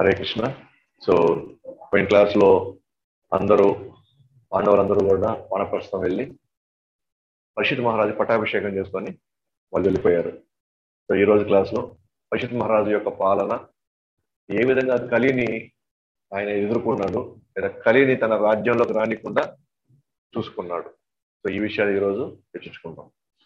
Hare Krishna so పోయిన class లో అందరూ పాండవులందరూ కూడా వానప్రస్థం వెళ్ళి పరిషత్ మహారాజు పట్టాభిషేకం చేసుకొని వాళ్ళు వెళ్ళిపోయారు సో ఈ రోజు క్లాస్ లో పరిషత్ మహారాజు యొక్క పాలన ఏ విధంగా కలిని ఆయన ఎదుర్కొన్నాడు లేదా కలిని తన రాజ్యంలోకి రానికుండా చూసుకున్నాడు సో ఈ విషయాలు ఈరోజు చర్చించుకుంటాం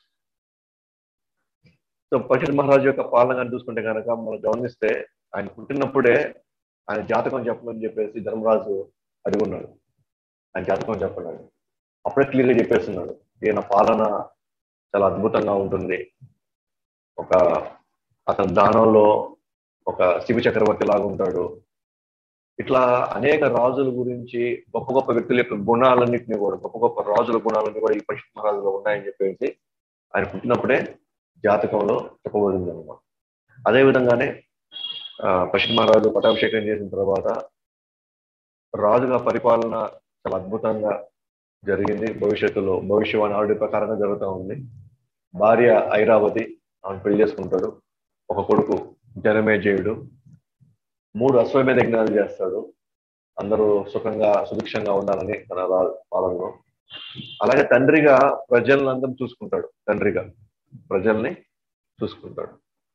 సో పరిషత్ మహారాజు యొక్క పాలన కానీ చూసుకుంటే కనుక మనం గమనిస్తే ఆయన పుట్టినప్పుడే ఆయన జాతకం చెప్పమని చెప్పేసి ధర్మరాజు అడుగున్నాడు ఆయన జాతకం చెప్పన్నాడు అప్పుడే క్లియర్గా చెప్పేస్తున్నాడు ఈయన పాలన చాలా అద్భుతంగా ఉంటుంది ఒక అతని దానంలో ఒక శివ చక్రవర్తి లాగా ఉంటాడు ఇట్లా అనేక రాజుల గురించి గొప్ప గొప్ప వ్యక్తుల యొక్క గుణాలన్నింటినీ కూడా గొప్ప గొప్ప రాజుల గుణాలన్నీ కూడా ఈ పశ్చిమ మహారాజులో ఉన్నాయని చెప్పేసి ఆయన పుట్టినప్పుడే జాతకంలో చెప్పబడింది అనమాట అదే విధంగానే పశ్చిమ మహారాజు పట్టాభిషేకం చేసిన తర్వాత రాజుగా పరిపాలన చాలా అద్భుతంగా జరిగింది భవిష్యత్తులో భవిష్యవాణి ఆర్డర్ ప్రకారంగా జరుగుతూ ఉంది భార్య ఐరావతి ఆమెను పెళ్లి చేసుకుంటాడు ఒక కొడుకు జనమేజయుడు మూడు అశ్వమేధ యజ్ఞాలు చేస్తాడు అందరూ సుఖంగా సుభిక్షంగా ఉండాలని తన పాలనలో అలాగే తండ్రిగా ప్రజలను అందరం చూసుకుంటాడు తండ్రిగా ప్రజల్ని చూసుకుంటాడు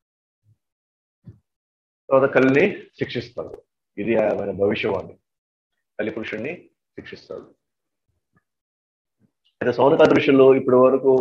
తర్వాత కలిని శిక్షిస్తాడు ఇది ఆయన భవిష్యవాణి కలి పురుషుణ్ణి శిక్షిస్తాడు అయితే సౌనక దృశ్యంలో ఇప్పటి వరకు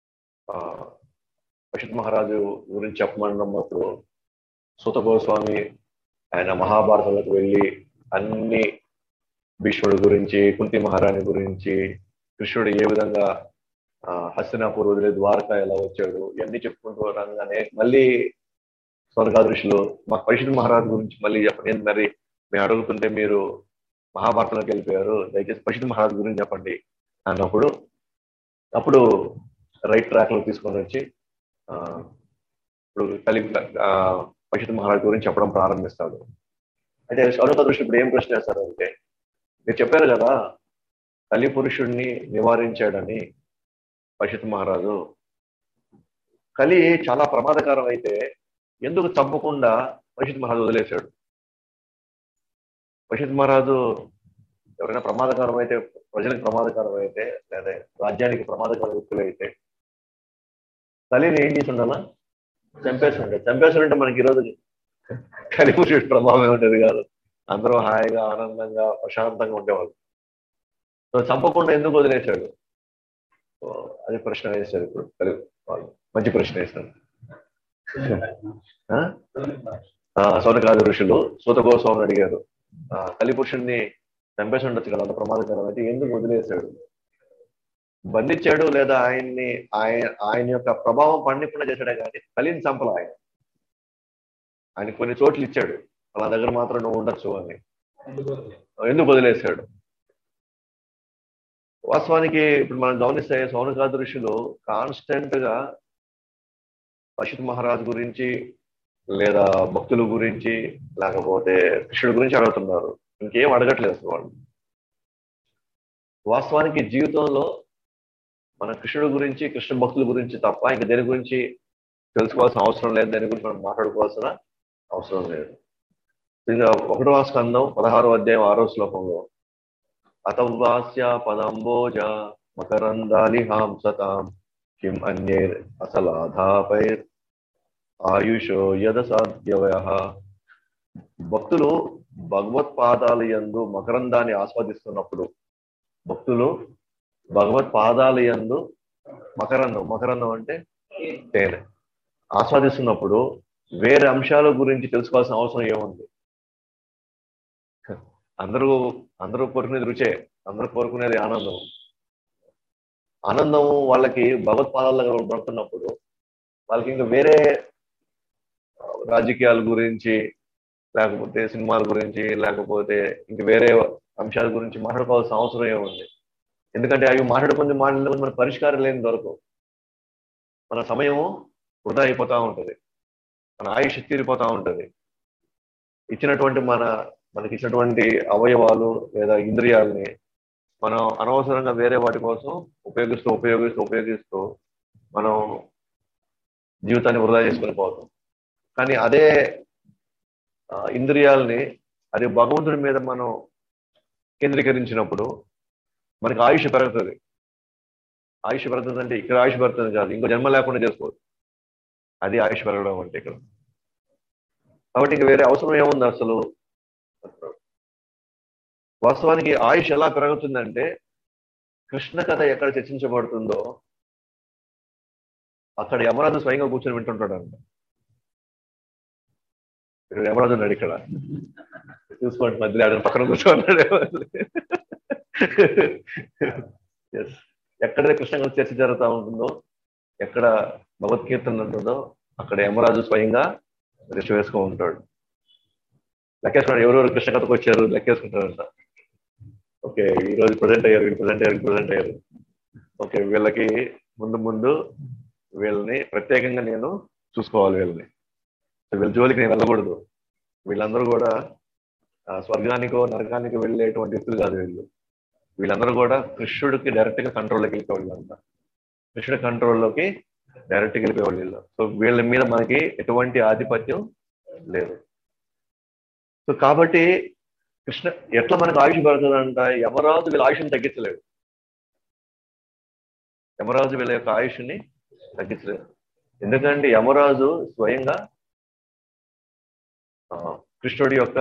పశుత్ మహారాజు గురించి చెప్పమన్నప్పుడు సూత గోస్వామి ఆయన మహాభారతంలోకి వెళ్ళి అన్ని భీష్ముడి గురించి కుంతి మహారాణి గురించి కృష్ణుడు ఏ విధంగా హస్తినాపూర్ వదిలే ద్వారకా ఎలా వచ్చాడు ఇవన్నీ చెప్పుకుంటూ రాగానే మళ్ళీ స్వర్గాదృష్టిలో మా పరిషత్ మహారాజు గురించి మళ్ళీ చెప్పండి మరి మేము అడుగుతుంటే మీరు మహాభారతంలోకి వెళ్ళిపోయారు దయచేసి పరిషత్ మహారాజు గురించి చెప్పండి అన్నప్పుడు అప్పుడు రైట్ ట్రాక్ లో తీసుకొని వచ్చి ఇప్పుడు కలి పరిషత్ మహారాజు గురించి చెప్పడం ప్రారంభిస్తాడు అయితే శౌనక దృష్టి ఇప్పుడు ఏం ప్రశ్న వేస్తారు అంటే మీరు చెప్పారు కదా కలి పురుషుడిని నివారించాడని పరిషత్ మహారాజు కలి చాలా ప్రమాదకరం అయితే ఎందుకు చంపకుండా పరిషత్ మహారాజు వదిలేశాడు పరిషత్ మహారాజు ఎవరైనా ప్రమాదకరం అయితే ప్రజలకు ప్రమాదకరం అయితే లేదా రాజ్యానికి ప్రమాదకర వ్యక్తులు అయితే కలిని ఏం చేసి ఉండాలా చంపేసి ఉండే చంపేసి ఉంటే మనకి ఈరోజు కలిపురుషుడు ప్రభావం ఉండేది కాదు అందరూ హాయిగా ఆనందంగా ప్రశాంతంగా ఉండేవాళ్ళు సో చంపకుండా ఎందుకు వదిలేశాడు అది ప్రశ్న వేశారు ఇప్పుడు కలి వాళ్ళు మంచి ప్రశ్న వేశారు సౌనకాది ఋషులు సూత గోస్వామిని అడిగారు కలిపురుషుణ్ణి చంపేసి ఉండొచ్చు కదా అంత ప్రమాదకరం అయితే ఎందుకు వదిలేశాడు బంధించాడు లేదా ఆయన్ని ఆయన ఆయన యొక్క ప్రభావం పండికుండా చేశాడే కానీ కలిని చంపల ఆయన ఆయన కొన్ని చోట్ల ఇచ్చాడు వాళ్ళ దగ్గర మాత్రం నువ్వు ఉండొచ్చు అని ఎందుకు వదిలేశాడు వాస్తవానికి ఇప్పుడు మనం గమనిస్తే సౌనకాద ఋషులు కాన్స్టెంట్ గా పశుత్ మహారాజు గురించి లేదా భక్తుల గురించి లేకపోతే కృష్ణుడి గురించి అడుగుతున్నారు ఇంకేం అడగట్లేదు అసలు వాళ్ళు వాస్తవానికి జీవితంలో మన కృష్ణుడి గురించి కృష్ణ భక్తుల గురించి తప్ప ఇంక దేని గురించి తెలుసుకోవాల్సిన అవసరం లేదు దాని గురించి మనం మాట్లాడుకోవాల్సిన అవసరం లేదు ఇంకా ఒకటో స్కందం పదహారో అధ్యాయం ఆరో శ్లోకంలో అతవాస్య పదంబోజ మకరందాలి హాంసతాం కిం అన్యే అసలాధాపైర్ ఆయుషో యద సాధ్యవయ భక్తులు భగవత్పాదాల యందు మకరందాన్ని ఆస్వాదిస్తున్నప్పుడు భక్తులు భగవత్ పాదాల యందు మకరందం మకరందం అంటే తేనె ఆస్వాదిస్తున్నప్పుడు వేరే అంశాల గురించి తెలుసుకోవాల్సిన అవసరం ఏముంది అందరూ అందరూ కోరుకునేది రుచే అందరూ కోరుకునేది ఆనందం ఆనందం వాళ్ళకి భగవత్పాదాలుగా పడుతున్నప్పుడు వాళ్ళకి ఇంకా వేరే రాజకీయాల గురించి లేకపోతే సినిమాల గురించి లేకపోతే ఇంక వేరే అంశాల గురించి మాట్లాడుకోవాల్సిన అవసరం ఏముంది ఎందుకంటే అవి మాట్లాడుకుంది మాట్లాడుకుంది మన పరిష్కారం లేని దొరకవు మన సమయం వృధా అయిపోతూ ఉంటుంది మన ఆయుష్ తీరిపోతూ ఉంటుంది ఇచ్చినటువంటి మన మనకి ఇచ్చినటువంటి అవయవాలు లేదా ఇంద్రియాలని మనం అనవసరంగా వేరే వాటి కోసం ఉపయోగిస్తూ ఉపయోగిస్తూ ఉపయోగిస్తూ మనం జీవితాన్ని వృధా చేసుకొని పోతాం కానీ అదే ఆ, ఇంద్రియాలని అది భగవంతుడి మీద మనం కేంద్రీకరించినప్పుడు మనకి ఆయుష్ పెరుగుతుంది ఆయుష్ పెరుగుతుంది అంటే ఇక్కడ ఆయుష్ పెరుగుతుంది కాదు ఇంకో జన్మ లేకుండా చేసుకోవచ్చు అది ఆయుష్ పెరగడం అంటే ఇక్కడ కాబట్టి ఇంక వేరే అవసరం ఏముంది అసలు వాస్తవానికి ఆయుష్ ఎలా పెరుగుతుందంటే కృష్ణ కథ ఎక్కడ చర్చించబడుతుందో అక్కడ యమరాజు స్వయంగా కూర్చొని వింటుంటాడు అంట ఇక్కడ యమరాజు ఉన్నాడు ఇక్కడ చూసుకోండి మధ్యలో ఆడ పక్కన కూర్చోన్నాడు ఎస్ ఎక్కడైతే కృష్ణ కథ చర్చ జరుగుతూ ఉంటుందో ఎక్కడ భగవద్గీతలు ఉంటుందో అక్కడ యమరాజు స్వయంగా రిష్ వేసుకొని ఉంటాడు లెక్కేసుకున్నాడు ఎవరెవరు కృష్ణ కథకు వచ్చారు లెక్కేసుకుంటారంట ఓకే ఈ రోజు ప్రజెంట్ అయ్యారు వీళ్ళు ప్రజెంట్ అయ్యారు ప్రజెంట్ అయ్యారు ఓకే వీళ్ళకి ముందు ముందు వీళ్ళని ప్రత్యేకంగా నేను చూసుకోవాలి వీళ్ళని సో వీళ్ళ జోలికి నేను వెళ్ళకూడదు వీళ్ళందరూ కూడా ఆ, స్వర్గానికో నరకానికో వెళ్ళేటువంటి వ్యక్తులు కాదు వీళ్ళు వీళ్ళందరూ కూడా కృష్ణుడికి డైరెక్ట్ గా కంట్రోల్లోకి వెళ్ళిపోవాలి అంట కృష్ణుడి కంట్రోల్లోకి డైరెక్ట్ గా వెళ్ళిపోవాలి వీళ్ళు సో వీళ్ళ మీద మనకి ఎటువంటి ఆధిపత్యం లేదు సో కాబట్టి కృష్ణ ఎట్లా మనకు ఆయుష్ పడుతుందంట యమరాజు వీళ్ళ ఆయుష్ని తగ్గించలేడు యమరాజు వీళ్ళ యొక్క ఆయుష్ని తగ్గించలేదు ఎందుకంటే యమరాజు స్వయంగా ఆ, కృష్ణుడి యొక్క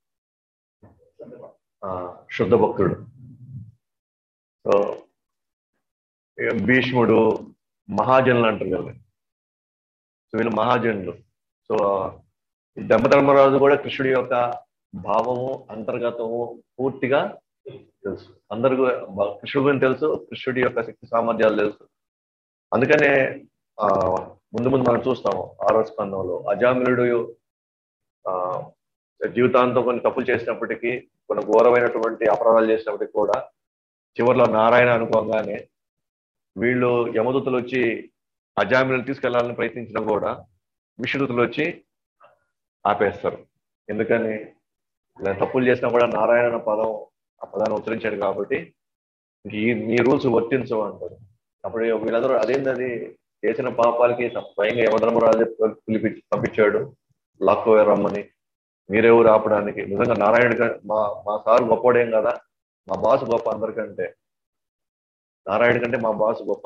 ఆ, శుద్ధ భక్తుడు సో ఇక భీష్ముడు మహాజనులు అంటారు కదా సో వీళ్ళు మహాజనులు సో ఈ ధర్మధర్మరాజు కూడా కృష్ణుడి యొక్క భావము అంతర్గతము పూర్తిగా తెలుసు అందరికీ బ- కృష్ణుడి గురించి తెలుసు కృష్ణుడి యొక్క శక్తి సామర్థ్యాలు తెలుసు అందుకనే ఆ ముందు ముందు మనం చూస్తాము ఆరో స్కందంలో అజామిలుడు ఆ జీవితాంతం కొన్ని తప్పులు చేసినప్పటికీ కొన్ని ఘోరమైనటువంటి అపరాధాలు చేసినప్పటికీ కూడా చివరిలో నారాయణ అనుకోగానే వీళ్ళు యమదూతలు వచ్చి అజామిలను తీసుకెళ్లాలని ప్రయత్నించినా కూడా విష్ణుదూతలు వచ్చి ఆపేస్తారు ఎందుకని ఇలా తప్పులు చేసినా కూడా నారాయణ అన్న పదం ఆ పదాన్ని ఉచ్చరించాడు కాబట్టి ఇంక ఈ మీ రూల్స్ వర్తించవు అంటారు అప్పుడు వీళ్ళందరూ అదేంటది చేసిన పాపాలకి స్వయంగా యమధర్మరాజు పిలిపి పంపించాడు లాక్కోవే రమ్మని మీరెవరు ఆపడానికి నిజంగా నారాయణ మా మా సార్ గొప్పడేం కదా మా బాస్ గొప్ప అందరికంటే నారాయణ కంటే మా బాస్ గొప్ప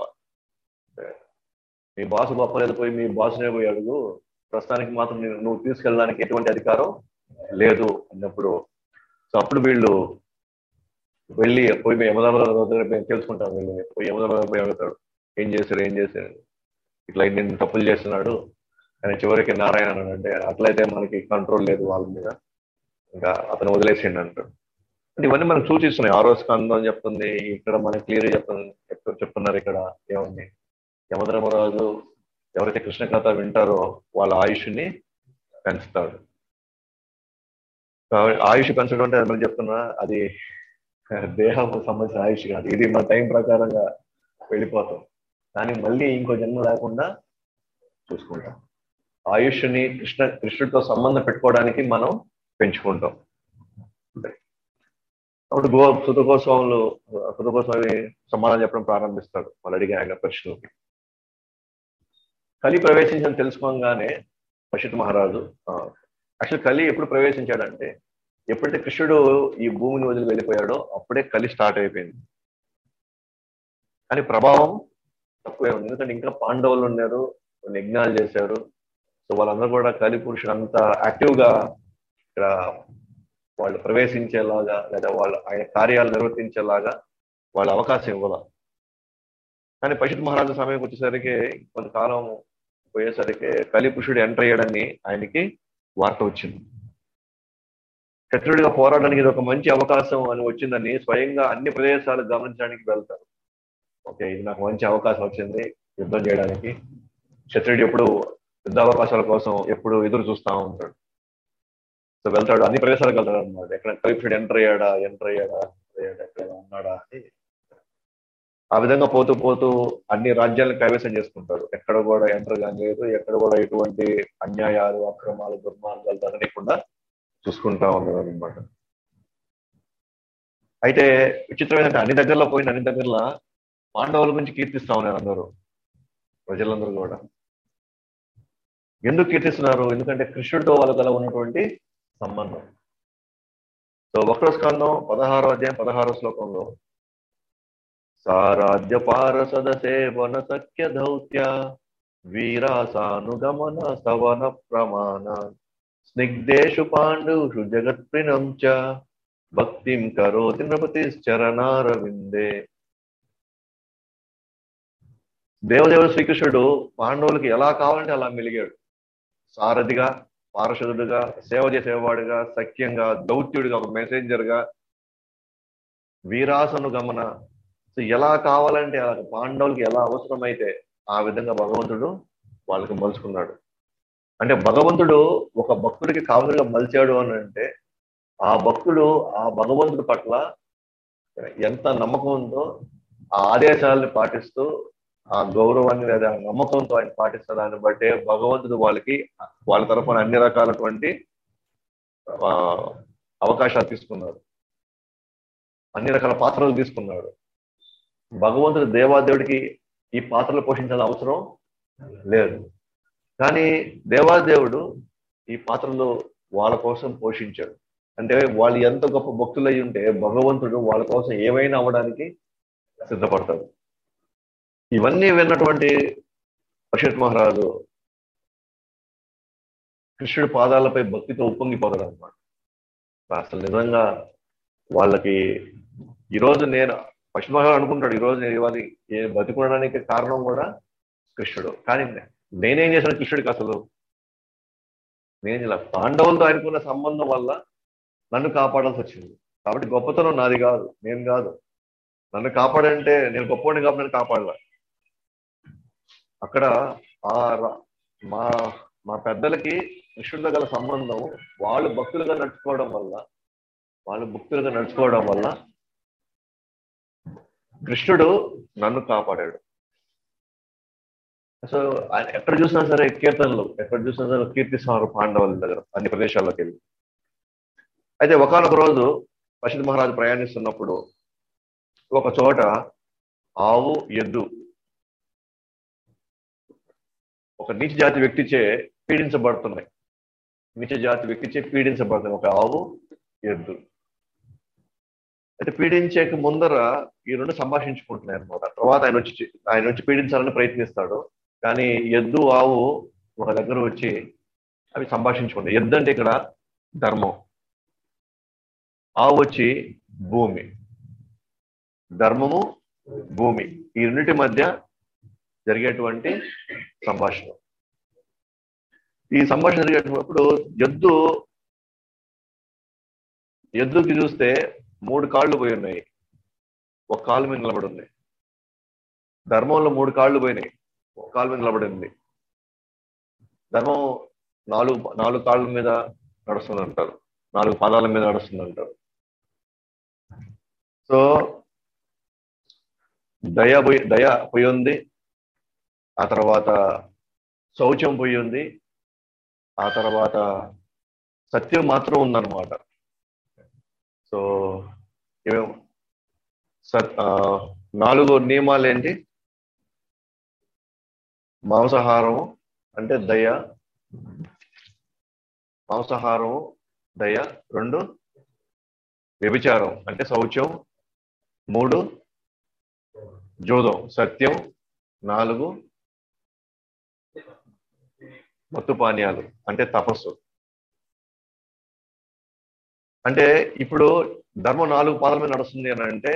మీ బాస్ గొప్ప లేదు పోయి మీ బాస్నే పోయి అడుగు ప్రస్తుతానికి మాత్రం నేను నువ్వు తీసుకెళ్ళడానికి ఎటువంటి అధికారం లేదు అన్నప్పుడు సో అప్పుడు వీళ్ళు వెళ్ళి పోయి మీ యమధర్మరాజు దగ్గర పోయి తెలుసుకుంటాం వీళ్ళు పోయి యమధర్మరాజు పోయి అడుగుతాడు ఏం చేశారు ఏం చేశారు ఇట్లా నేను తప్పులు చేస్తున్నాడు కానీ చివరికి నారాయణ అన్నాడు అంటే అట్లయితే మనకి కంట్రోల్ లేదు వాళ్ళ మీద ఇంకా అతను వదిలేసిండు అంటాడు అంటే ఇవన్నీ మనకు సూచిస్తున్నాయి ఆరో స్కందం అని చెప్తుంది ఇక్కడ మనకి క్లియర్ చెప్తుంది చెప్తు- చెప్తున్నారు ఇక్కడ ఏముంది యమధర్మరాజు ఎవరైతే కృష్ణ కథ వింటారో వాళ్ళ ఆయుష్ని పెంచుతాడు కాబట్టి ఆయుష్ పెంచడం అంటే మనం చెప్తున్నా అది దేహం సంబంధించిన ఆయుష్ కాదు ఇది మన టైం ప్రకారంగా వెళ్ళిపోతాం కానీ మళ్ళీ ఇంకో జన్మ లేకుండా చూసుకుంటాం ఆయుష్ని కృష్ణ కృష్ణుడితో సంబంధం పెట్టుకోవడానికి మనం పెంచుకుంటాం అప్పుడు గో సుతకోత్సవంలో సుతకోత్సవి సమాధానం చెప్పడం ప్రారంభిస్తాడు వాళ్ళు అడిగే ఆయన ప్రశ్నలకి కలి ప్రవేశించని తెలుసుకోగానే పశుత్ మహారాజు యాక్చువల్ కలి ఎప్పుడు ప్రవేశించాడంటే ఎప్పుడైతే కృష్ణుడు ఈ భూమిని వదిలి వెళ్ళిపోయాడో అప్పుడే కలి స్టార్ట్ అయిపోయింది కానీ ప్రభావం తక్కువే ఉంది ఎందుకంటే ఇంకా పాండవులు ఉన్నారు కొన్ని యజ్ఞాలు చేశారు సో వాళ్ళందరూ కూడా కలి పురుషుడు అంత యాక్టివ్ గా ఇక్కడ వాళ్ళు ప్రవేశించేలాగా లేదా వాళ్ళ ఆయన కార్యాలు నిర్వర్తించేలాగా వాళ్ళ అవకాశం ఇవ్వాల కానీ పశుత్ మహారాజు సమయం వచ్చేసరికి కొంతకాలం పోయేసరికి కలి పురుషుడు ఎంటర్ అయ్యాడని ఆయనకి వార్త వచ్చింది శత్రుడిగా పోరాడడానికి ఇది ఒక మంచి అవకాశం అని వచ్చిందని స్వయంగా అన్ని ప్రదేశాలు గమనించడానికి వెళ్తారు ఓకే ఇది నాకు మంచి అవకాశం వచ్చింది యుద్ధం చేయడానికి శత్రుడు ఎప్పుడు యుద్ధ అవకాశాల కోసం ఎప్పుడు ఎదురు చూస్తా ఉంటాడు సో వెళ్తాడు అన్ని ప్రదేశాలకు వెళ్తాడు అనమాట ఎక్కడ కవిపుడు ఎంటర్ అయ్యాడా ఎంటర్ అయ్యాడా enter అయ్యాడా ఎక్కడ ఉన్నాడా అని ఆ విధంగా పోతూ పోతూ అన్ని రాజ్యాలను కైవసం చేసుకుంటాడు ఎక్కడ కూడా ఎంటర్ కాలేదు ఎక్కడ కూడా ఎటువంటి అన్యాయాలు అక్రమాలు దుర్మార్గాలు జరగకుండా చూసుకుంటా ఉన్నాడు అనమాట అయితే విచిత్రం ఏంటంటే అన్ని దగ్గరలో పోయిన అన్ని దగ్గరలో పాండవుల గురించి కీర్తిస్తా ఉన్నారు అందరూ ప్రజలందరూ కూడా ఎందుకు కీర్తిస్తున్నారు ఎందుకంటే కృష్ణుడితో వాళ్ళ గల ఉన్నటువంటి సంబంధం సో ఒకటో స్కందం పదహారో అధ్యాయం పదహారో శ్లోకంలో సారాధ్య పారసద సేవన సఖ్య దౌత్య వీరాసానుగమన సవన ప్రమాణ స్నిగ్ధేషు పాండుషు జగత్ప్రిణం చ భక్తిం కరోతి నృపతిశ్చరణారవిందే దేవదేవుడు శ్రీకృష్ణుడు పాండవులకి ఎలా కావాలంటే అలా మెలిగాడు సారథిగా పారషదుడుగా సేవ చేసేవాడుగా సఖ్యంగా దౌత్యుడిగా ఒక మెసెంజర్ గా వీరాసను గమన సో ఎలా కావాలంటే అలా పాండవులకి ఎలా అవసరమైతే ఆ విధంగా భగవంతుడు వాళ్ళకి మలుచుకున్నాడు అంటే భగవంతుడు ఒక భక్తుడికి కావలిగా మలిచాడు అని అంటే ఆ భక్తుడు ఆ భగవంతుడి పట్ల ఎంత నమ్మకం ఉందో ఆ ఆదేశాలను పాటిస్తూ ఆ గౌరవాన్ని లేదా నమ్మకంతో ఆయన పాటిస్తారు దాన్ని బట్టే భగవంతుడు వాళ్ళకి వాళ్ళ తరఫున అన్ని రకాలటువంటి ఆ, అవకాశాలు తీసుకున్నాడు అన్ని రకాల పాత్రలు తీసుకున్నాడు భగవంతుడు దేవాదేవుడికి ఈ పాత్రలు పోషించాల్సిన అవసరం లేదు కానీ దేవాదేవుడు ఈ పాత్రలు వాళ్ళ కోసం పోషించాడు అంటే వాళ్ళు ఎంత గొప్ప భక్తులు అయి ఉంటే భగవంతుడు వాళ్ళ కోసం ఏమైనా అవ్వడానికి సిద్ధపడతాడు ఇవన్నీ విన్నటువంటి పషత్ మహారాజు కృష్ణుడి పాదాలపై భక్తితో ఉప్పొంగిపోతాడు అనమాట అసలు నిజంగా వాళ్ళకి ఈరోజు నేను పశ్చిమ మహారాజు అనుకుంటాడు ఈరోజు నేను ఇవాళ ఏ బతికుండడానికి కారణం కూడా కృష్ణుడు కానీ నేనేం చేశాను కృష్ణుడికి అసలు నేను ఇలా పాండవులతో ఆయనకున్న సంబంధం వల్ల నన్ను కాపాడాల్సి వచ్చింది కాబట్టి గొప్పతనం నాది కాదు నేను కాదు నన్ను కాపాడంటే నేను గొప్పవాడిని కాబట్టి నన్ను కాపాడలా అక్కడ ఆ ర- మా మా పెద్దలకి కృష్ణుడితో గల సంబంధం వాళ్ళు భక్తులుగా నడుచుకోవడం వల్ల వాళ్ళు భక్తులుగా నడుచుకోవడం వల్ల కృష్ణుడు నన్ను కాపాడాడు సో ఆయన ఎక్కడ చూసినా సరే కీర్తనలు ఎక్కడ చూసినా సరే కీర్తిస్తున్నారు పాండవుల దగ్గర అన్ని ప్రదేశాల్లోకి వెళ్ళి అయితే ఒకనొక రోజు పశుధ మహారాజు ప్రయాణిస్తున్నప్పుడు ఒక చోట ఆవు ఎద్దు ఒక నీచ జాతి వ్యక్తిచే పీడించబడుతున్నాయి నీచ జాతి వ్యక్తిచే పీడించబడుతున్నాయి ఒక ఆవు ఎద్దు అయితే పీడించేక ముందర ఈ రెండు సంభాషించుకుంటున్నాయి అనమాట తర్వాత ఆయన వచ్చి ఆయన వచ్చి పీడించాలని ప్రయత్నిస్తాడు కానీ ఎద్దు ఆవు ఒక దగ్గర వచ్చి అవి సంభాషించుకుంటాయి ఎద్దు అంటే ఇక్కడ ధర్మం ఆవు వచ్చి భూమి ధర్మము భూమి ఈ రెండింటి మధ్య జరిగేటువంటి సంభాషణ ఈ సంభాషణ జరిగేటప్పుడు ఎద్దు ఎద్దుకి చూస్తే మూడు కాళ్ళు పోయి ఉన్నాయి ఒక కాలు మీద నిలబడి ఉంది ధర్మంలో మూడు కాళ్ళు పోయినాయి ఒక కాలు మీద నిలబడి ఉంది ధర్మం నాలుగు నాలుగు కాళ్ళ మీద నడుస్తుంది అంటారు నాలుగు పాదాల మీద నడుస్తుంది అంటారు సో దయ పోయి దయ పోయి ఉంది ఆ తర్వాత శౌచం పోయి ఉంది ఆ తర్వాత సత్యం మాత్రం ఉందన్నమాట సో ఏమేం సత్ ఆ, నాలుగు నియమాలు ఏంటి మాంసాహారం అంటే దయ మాంసాహారం దయ రెండు వ్యభిచారం అంటే శౌచం మూడు జోదం సత్యం నాలుగు మత్తు పానీయాలు అంటే తపస్సు అంటే ఇప్పుడు ధర్మం నాలుగు పాదాల మీద నడుస్తుంది అని అంటే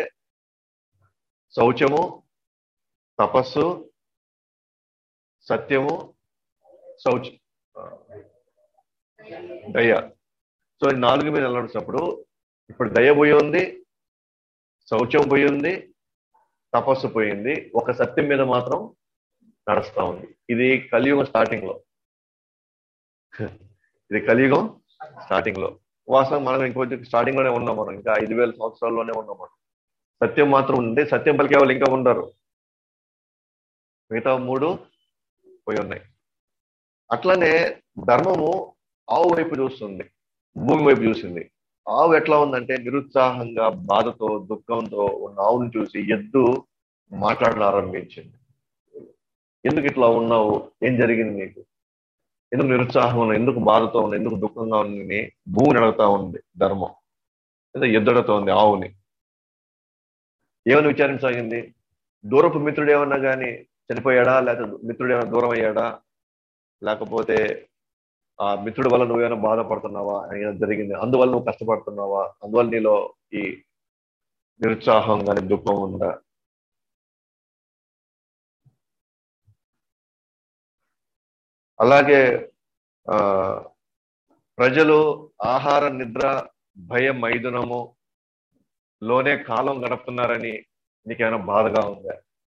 శౌచము తపస్సు సత్యము శౌచ దయ సో ఈ నాలుగు మీద నడుస్తున్నప్పుడు ఇప్పుడు దయ పోయి ఉంది శౌచం పోయి ఉంది తపస్సు పోయింది ఒక సత్యం మీద మాత్రం నడుస్తా ఉంది ఇది కలియుగం స్టార్టింగ్ లో ఇది కలియుగం స్టార్టింగ్ లో వాస్తవం మనం ఇంకొంచెం స్టార్టింగ్ లోనే ఉన్నాం మనం ఇంకా ఐదు వేల సంవత్సరాల్లోనే ఉన్నాం మనం సత్యం మాత్రం ఉంది సత్యం పలికే వాళ్ళు ఇంకా ఉండరు మిగతా మూడు పోయి ఉన్నాయి అట్లనే ధర్మము ఆవు వైపు చూస్తుంది భూమి వైపు చూసింది ఆవు ఎట్లా ఉందంటే నిరుత్సాహంగా బాధతో దుఃఖంతో ఉన్న ఆవును చూసి ఎద్దు మాట్లాడడం ఆరంభించింది ఎందుకు ఇట్లా ఉన్నావు ఏం జరిగింది నీకు ఎందుకు నిరుత్సాహం ఉన్నావు ఎందుకు బాధతో ఉంది ఎందుకు దుఃఖంగా ఉంది భూమిని అడుగుతా ఉంది ధర్మం లేదా ఎద్దుడుతోంది ఆవుని ఏమని విచారించసాగింది దూరపు మిత్రుడు ఏమన్నా కానీ చనిపోయాడా లేకపోతే మిత్రుడు ఏమైనా దూరం అయ్యాడా లేకపోతే ఆ మిత్రుడి వల్ల నువ్వేమైనా బాధపడుతున్నావా ఏమైనా జరిగింది అందువల్ల నువ్వు కష్టపడుతున్నావా అందువల్ల నీలో ఈ నిరుత్సాహం కానీ దుఃఖం ఉందా అలాగే ఆ ప్రజలు ఆహార నిద్ర భయం మైదునము లోనే కాలం గడుపుతున్నారని నీకేమైనా బాధగా ఉందా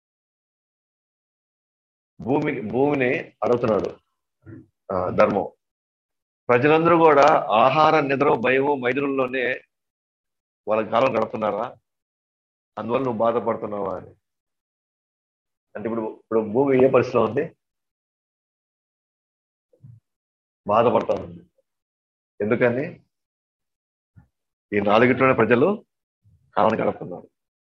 భూమి భూమిని అడుగుతున్నాడు ఆ, ధర్మం ప్రజలందరూ కూడా ఆహార నిద్ర భయము మైదునంలోనే వాళ్ళ కాలం గడుపుతున్నారా అందువల్ల నువ్వు బాధపడుతున్నావా అని అంటే ఇప్పుడు ఇప్పుడు భూమి ఏ పరిస్థితిలో ఉంది బాధపడతా ఉంది ఎందుకని ఈ నాలుగిట్లోనే ప్రజలు కాలం గడుపుతున్నారు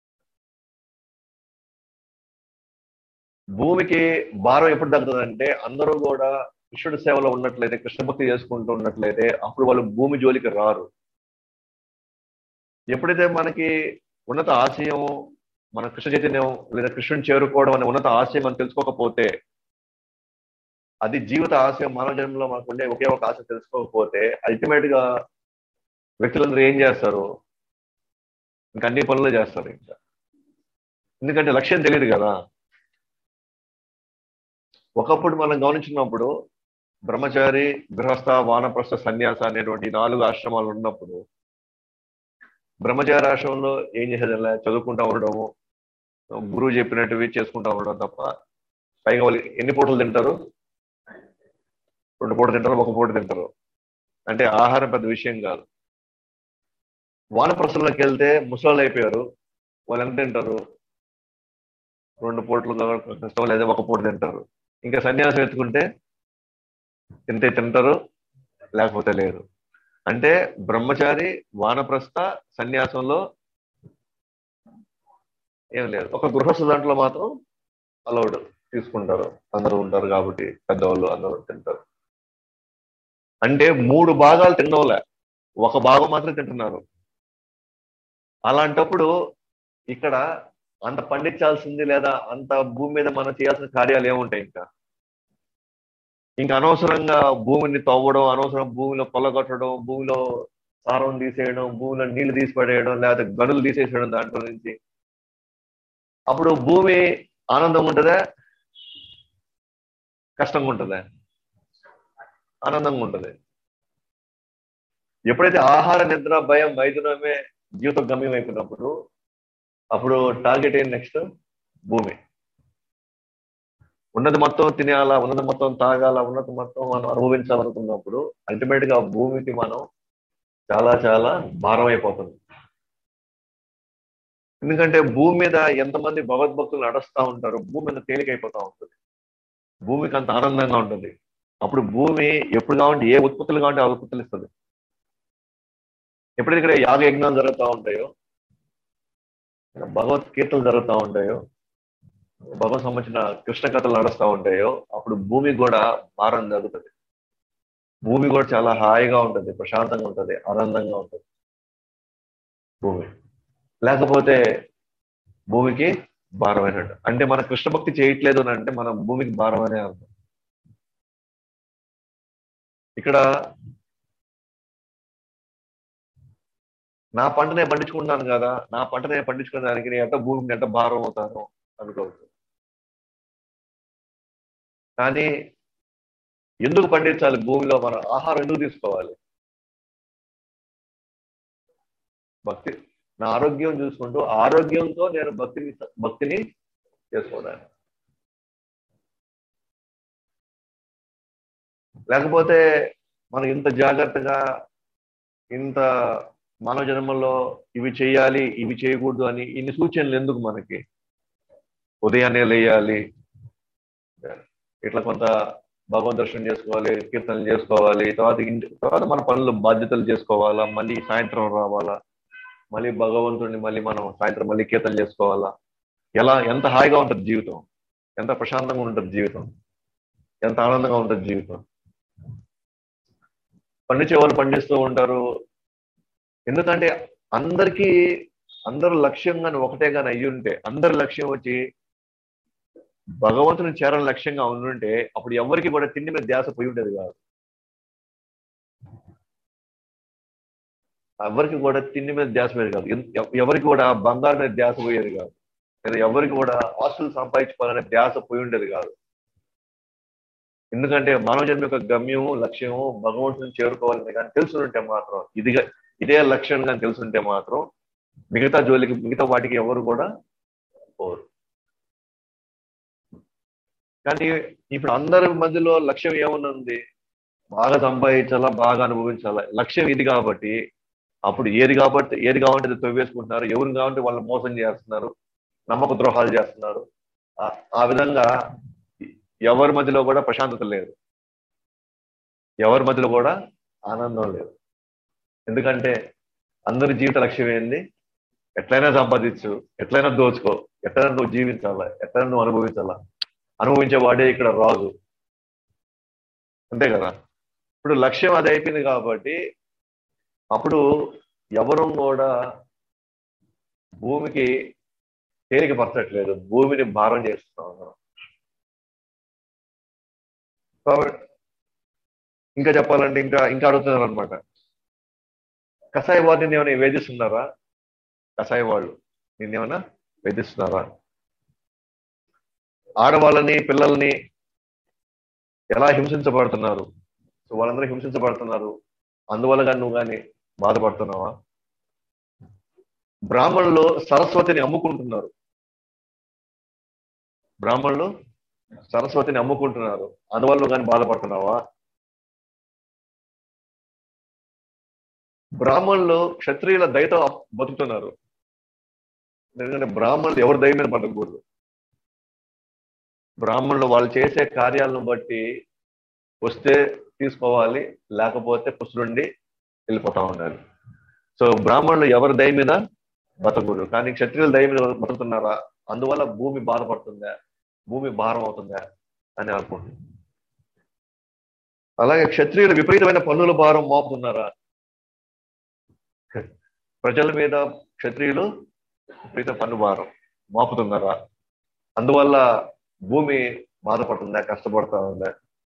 భూమికి భారం ఎప్పుడు తగ్గుతుందంటే అందరూ కూడా కృష్ణుడి సేవలో ఉన్నట్లయితే కృష్ణ భక్తి చేసుకుంటూ ఉన్నట్లయితే అప్పుడు వాళ్ళు భూమి జోలికి రారు ఎప్పుడైతే మనకి ఉన్నత ఆశయం మన కృష్ణ చైతన్యం లేదా కృష్ణుని చేరుకోవడం అనే ఉన్నత ఆశయం మనం తెలుసుకోకపోతే అది జీవిత ఆశయం మానవ జన్మలో మనకు ఉండే ఒకే ఒక ఆశ తెలుసుకోకపోతే అల్టిమేట్ గా వ్యక్తులందరూ ఏం చేస్తారు ఇంకా అన్ని పనులు చేస్తారు ఇంకా ఎందుకంటే లక్ష్యం తెలియదు కదా ఒకప్పుడు మనం గమనించినప్పుడు బ్రహ్మచారి గృహస్థ వానప్రస్థ సన్యాస అనేటువంటి నాలుగు ఆశ్రమాలు ఉన్నప్పుడు బ్రహ్మచారి ఆశ్రమంలో ఏం చేసేది చదువుకుంటా ఉండడము గురువు చెప్పినట్టువి చేసుకుంటా ఉండడం తప్ప పైగా వాళ్ళు ఎన్ని పూటలు తింటారు రెండు పూట తింటారు ఒక పూట తింటారు అంటే ఆహారం పెద్ద విషయం కాదు వానప్రస్థంలోకి వెళ్తే ముసలాళ్ళు అయిపోయారు వాళ్ళు ఎంత తింటారు రెండు పూటలు కష్టం లేదా ఒక పూట తింటారు ఇంకా సన్యాసం ఎత్తుకుంటే తింటే తింటారు లేకపోతే లేరు అంటే బ్రహ్మచారి వానప్రస్థ సన్యాసంలో ఏం లేదు ఒక గృహస్థ దాంట్లో మాత్రం అలౌడ్ తీసుకుంటారు అందరూ ఉంటారు కాబట్టి పెద్దవాళ్ళు అందరూ తింటారు అంటే మూడు భాగాలు తినడంలే ఒక భాగం మాత్రం తింటున్నారు అలాంటప్పుడు ఇక్కడ అంత పండించాల్సింది లేదా అంత భూమి మీద మనం చేయాల్సిన కార్యాలు ఏముంటాయి ఇంకా ఇంకా అనవసరంగా భూమిని తవ్వడం అనవసరం భూమిలో కొల్లగొట్టడం భూమిలో సారం తీసేయడం భూమిలో నీళ్లు తీసి పడేయడం లేకపోతే గనులు తీసేసేయడం దాంట్లో నుంచి అప్పుడు భూమి ఆనందంగా ఉంటుందా కష్టంగా ఉంటుందా ఆనందంగా ఉంటుంది ఎప్పుడైతే ఆహార నిద్ర భయం మైదునమే జీవిత గమ్యం అయిపోయినప్పుడు అప్పుడు టార్గెట్ ఏంటి నెక్స్ట్ భూమి ఉన్నది మొత్తం తినేయాలా ఉన్నది మొత్తం తాగాల ఉన్నది మొత్తం మనం అనుభవించాలనుకున్నప్పుడు అల్టిమేట్ గా భూమికి మనం చాలా చాలా భారం అయిపోతుంది ఎందుకంటే భూమి మీద ఎంతమంది భగవద్భక్తులు నడుస్తూ ఉంటారు భూమి మీద తేలికైపోతూ ఉంటుంది భూమికి అంత ఆనందంగా ఉంటుంది అప్పుడు భూమి ఎప్పుడు కావాలంటే ఏ ఉత్పత్తులు కావాలంటే ఆ ఉత్పత్తులు ఇస్తుంది ఎప్పుడైతే ఇక్కడ యాగ యజ్ఞాలు జరుగుతూ ఉంటాయో భగవత్ కీర్తనలు జరుగుతూ ఉంటాయో భగవత్ సంబంధించిన కృష్ణ కథలు నడుస్తూ ఉంటాయో అప్పుడు భూమి కూడా భారం జరుగుతుంది భూమి కూడా చాలా హాయిగా ఉంటుంది ప్రశాంతంగా ఉంటుంది ఆనందంగా ఉంటుంది భూమి లేకపోతే భూమికి భారమైనట్టు అంటే మన కృష్ణ భక్తి చేయట్లేదు అని అంటే మనం భూమికి భారమనే అర్థం ఇక్కడ నా పంట నేను పండించుకుంటున్నాను కదా నా పంట నేను పండించుకునే దానికి నేను ఎంత భూమికి ఎంత భారం అవుతాను అనుకోవచ్చు కానీ ఎందుకు పండించాలి భూమిలో మనం ఆహారం ఎందుకు తీసుకోవాలి భక్తి నా ఆరోగ్యం చూసుకుంటూ ఆరోగ్యంతో నేను భక్తిని భక్తిని చేసుకోవడానికి లేకపోతే మనం ఇంత జాగ్రత్తగా ఇంత మానవ జన్మల్లో ఇవి చేయాలి ఇవి చేయకూడదు అని ఇన్ని సూచనలు ఎందుకు మనకి ఉదయాన్నే లేయాలి ఇట్లా కొంత భగవన్ దర్శనం చేసుకోవాలి కీర్తనలు చేసుకోవాలి తర్వాత ఇంటి తర్వాత మన పనులు బాధ్యతలు చేసుకోవాలా మళ్ళీ సాయంత్రం రావాలా మళ్ళీ భగవంతుడిని మళ్ళీ మనం సాయంత్రం మళ్ళీ కీర్తన చేసుకోవాలా ఎలా ఎంత హాయిగా ఉంటుంది జీవితం ఎంత ప్రశాంతంగా ఉంటుంది జీవితం ఎంత ఆనందంగా ఉంటుంది జీవితం పండించే వాళ్ళు పండిస్తూ ఉంటారు ఎందుకంటే అందరికీ అందరు లక్ష్యం కానీ ఒకటే కానీ అయ్యి ఉంటే అందరి లక్ష్యం వచ్చి భగవంతుని చేరని లక్ష్యంగా ఉండుంటే అప్పుడు ఎవరికి కూడా తిండి మీద ధ్యాస పోయి ఉండేది కాదు ఎవరికి కూడా తిండి మీద ధ్యాస పోయేది కాదు ఎన్- ఎవరికి కూడా బంగారం మీద ధ్యాస పోయేది కాదు లేదా ఎవరికి కూడా ఆస్తులు సంపాదించుకోవాలనే ధ్యాస పోయి ఉండేది కాదు ఎందుకంటే మానవ జన్మ యొక్క గమ్యము లక్ష్యము భగవంతుని చేరుకోవాలని కానీ తెలుసుంటే మాత్రం ఇదిగా ఇదే లక్ష్యం కానీ తెలుసుంటే మాత్రం మిగతా జోలికి మిగతా వాటికి ఎవరు కూడా పోరు కానీ ఇప్పుడు అందరి మధ్యలో లక్ష్యం ఏమున్నది బాగా సంపాదించాలా బాగా అనుభవించాలా లక్ష్యం ఇది కాబట్టి అప్పుడు ఏది కాబట్టి ఏది కావాలంటే అది తవ్వేసుకుంటున్నారు ఎవరు కావాలంటే వాళ్ళు మోసం చేస్తున్నారు నమ్మక ద్రోహాలు చేస్తున్నారు ఆ- ఆ విధంగా ఎవరి మధ్యలో కూడా ప్రశాంతత లేదు ఎవరి మధ్యలో కూడా ఆనందం లేదు ఎందుకంటే అందరి జీవిత లక్ష్యం ఏంది ఎట్లయినా సంపాదించు ఎట్లయినా దోచుకో ఎట్లయినా నువ్వు జీవించాలా ఎట్లయినా నువ్వు అనుభవించాలా అనుభవించే వాడే ఇక్కడ రాజు అంతే కదా ఇప్పుడు లక్ష్యం అది అయిపోయింది కాబట్టి అప్పుడు ఎవరు కూడా భూమికి తేలిక పరచట్లేదు భూమిని భారం చేస్తున్నాం మనం. కాబట్టి ఇంకా చెప్పాలంటే ఇంకా ఇంకా అడుగుతున్నారు అనమాట కషాయ వారిని ఏమైనా వేధిస్తున్నారా కషాయ వాళ్ళు నిన్నేమైనా వేధిస్తున్నారా ఆడవాళ్ళని పిల్లల్ని ఎలా హింసించబడుతున్నారు సో వాళ్ళందరూ హింసించబడుతున్నారు అందువల్ల కానీ నువ్వు కానీ బాధపడుతున్నావా బ్రాహ్మణులు సరస్వతిని అమ్ముకుంటున్నారు బ్రాహ్మణులు సరస్వతిని అమ్ముకుంటున్నారు అందువల్ల నువ్వు కానీ బాధపడుతున్నావా బ్రాహ్మణులు క్షత్రియుల దయతో బతుకుతున్నారు ఎందుకంటే బ్రాహ్మణులు ఎవరి దయ మీద బతకకూడదు బ్రాహ్మణులు వాళ్ళు చేసే కార్యాలను బట్టి వస్తే తీసుకోవాలి లేకపోతే పుసులుండి వెళ్ళిపోతా ఉండాలి సో బ్రాహ్మణులు ఎవరి దయ మీద బతకూడదు కానీ క్షత్రియుల దయ మీద బతుకుతున్నారా అందువల్ల భూమి బాధపడుతుందా భూమి భారం అవుతుందా అని అనుకుంటున్నాను అలాగే క్షత్రియులు విపరీతమైన పన్నుల భారం మోపుతున్నారా ప్రజల మీద క్షత్రియులు విపరీత పన్ను భారం మోపుతున్నారా అందువల్ల భూమి బాధపడుతుందా కష్టపడుతా ఉందా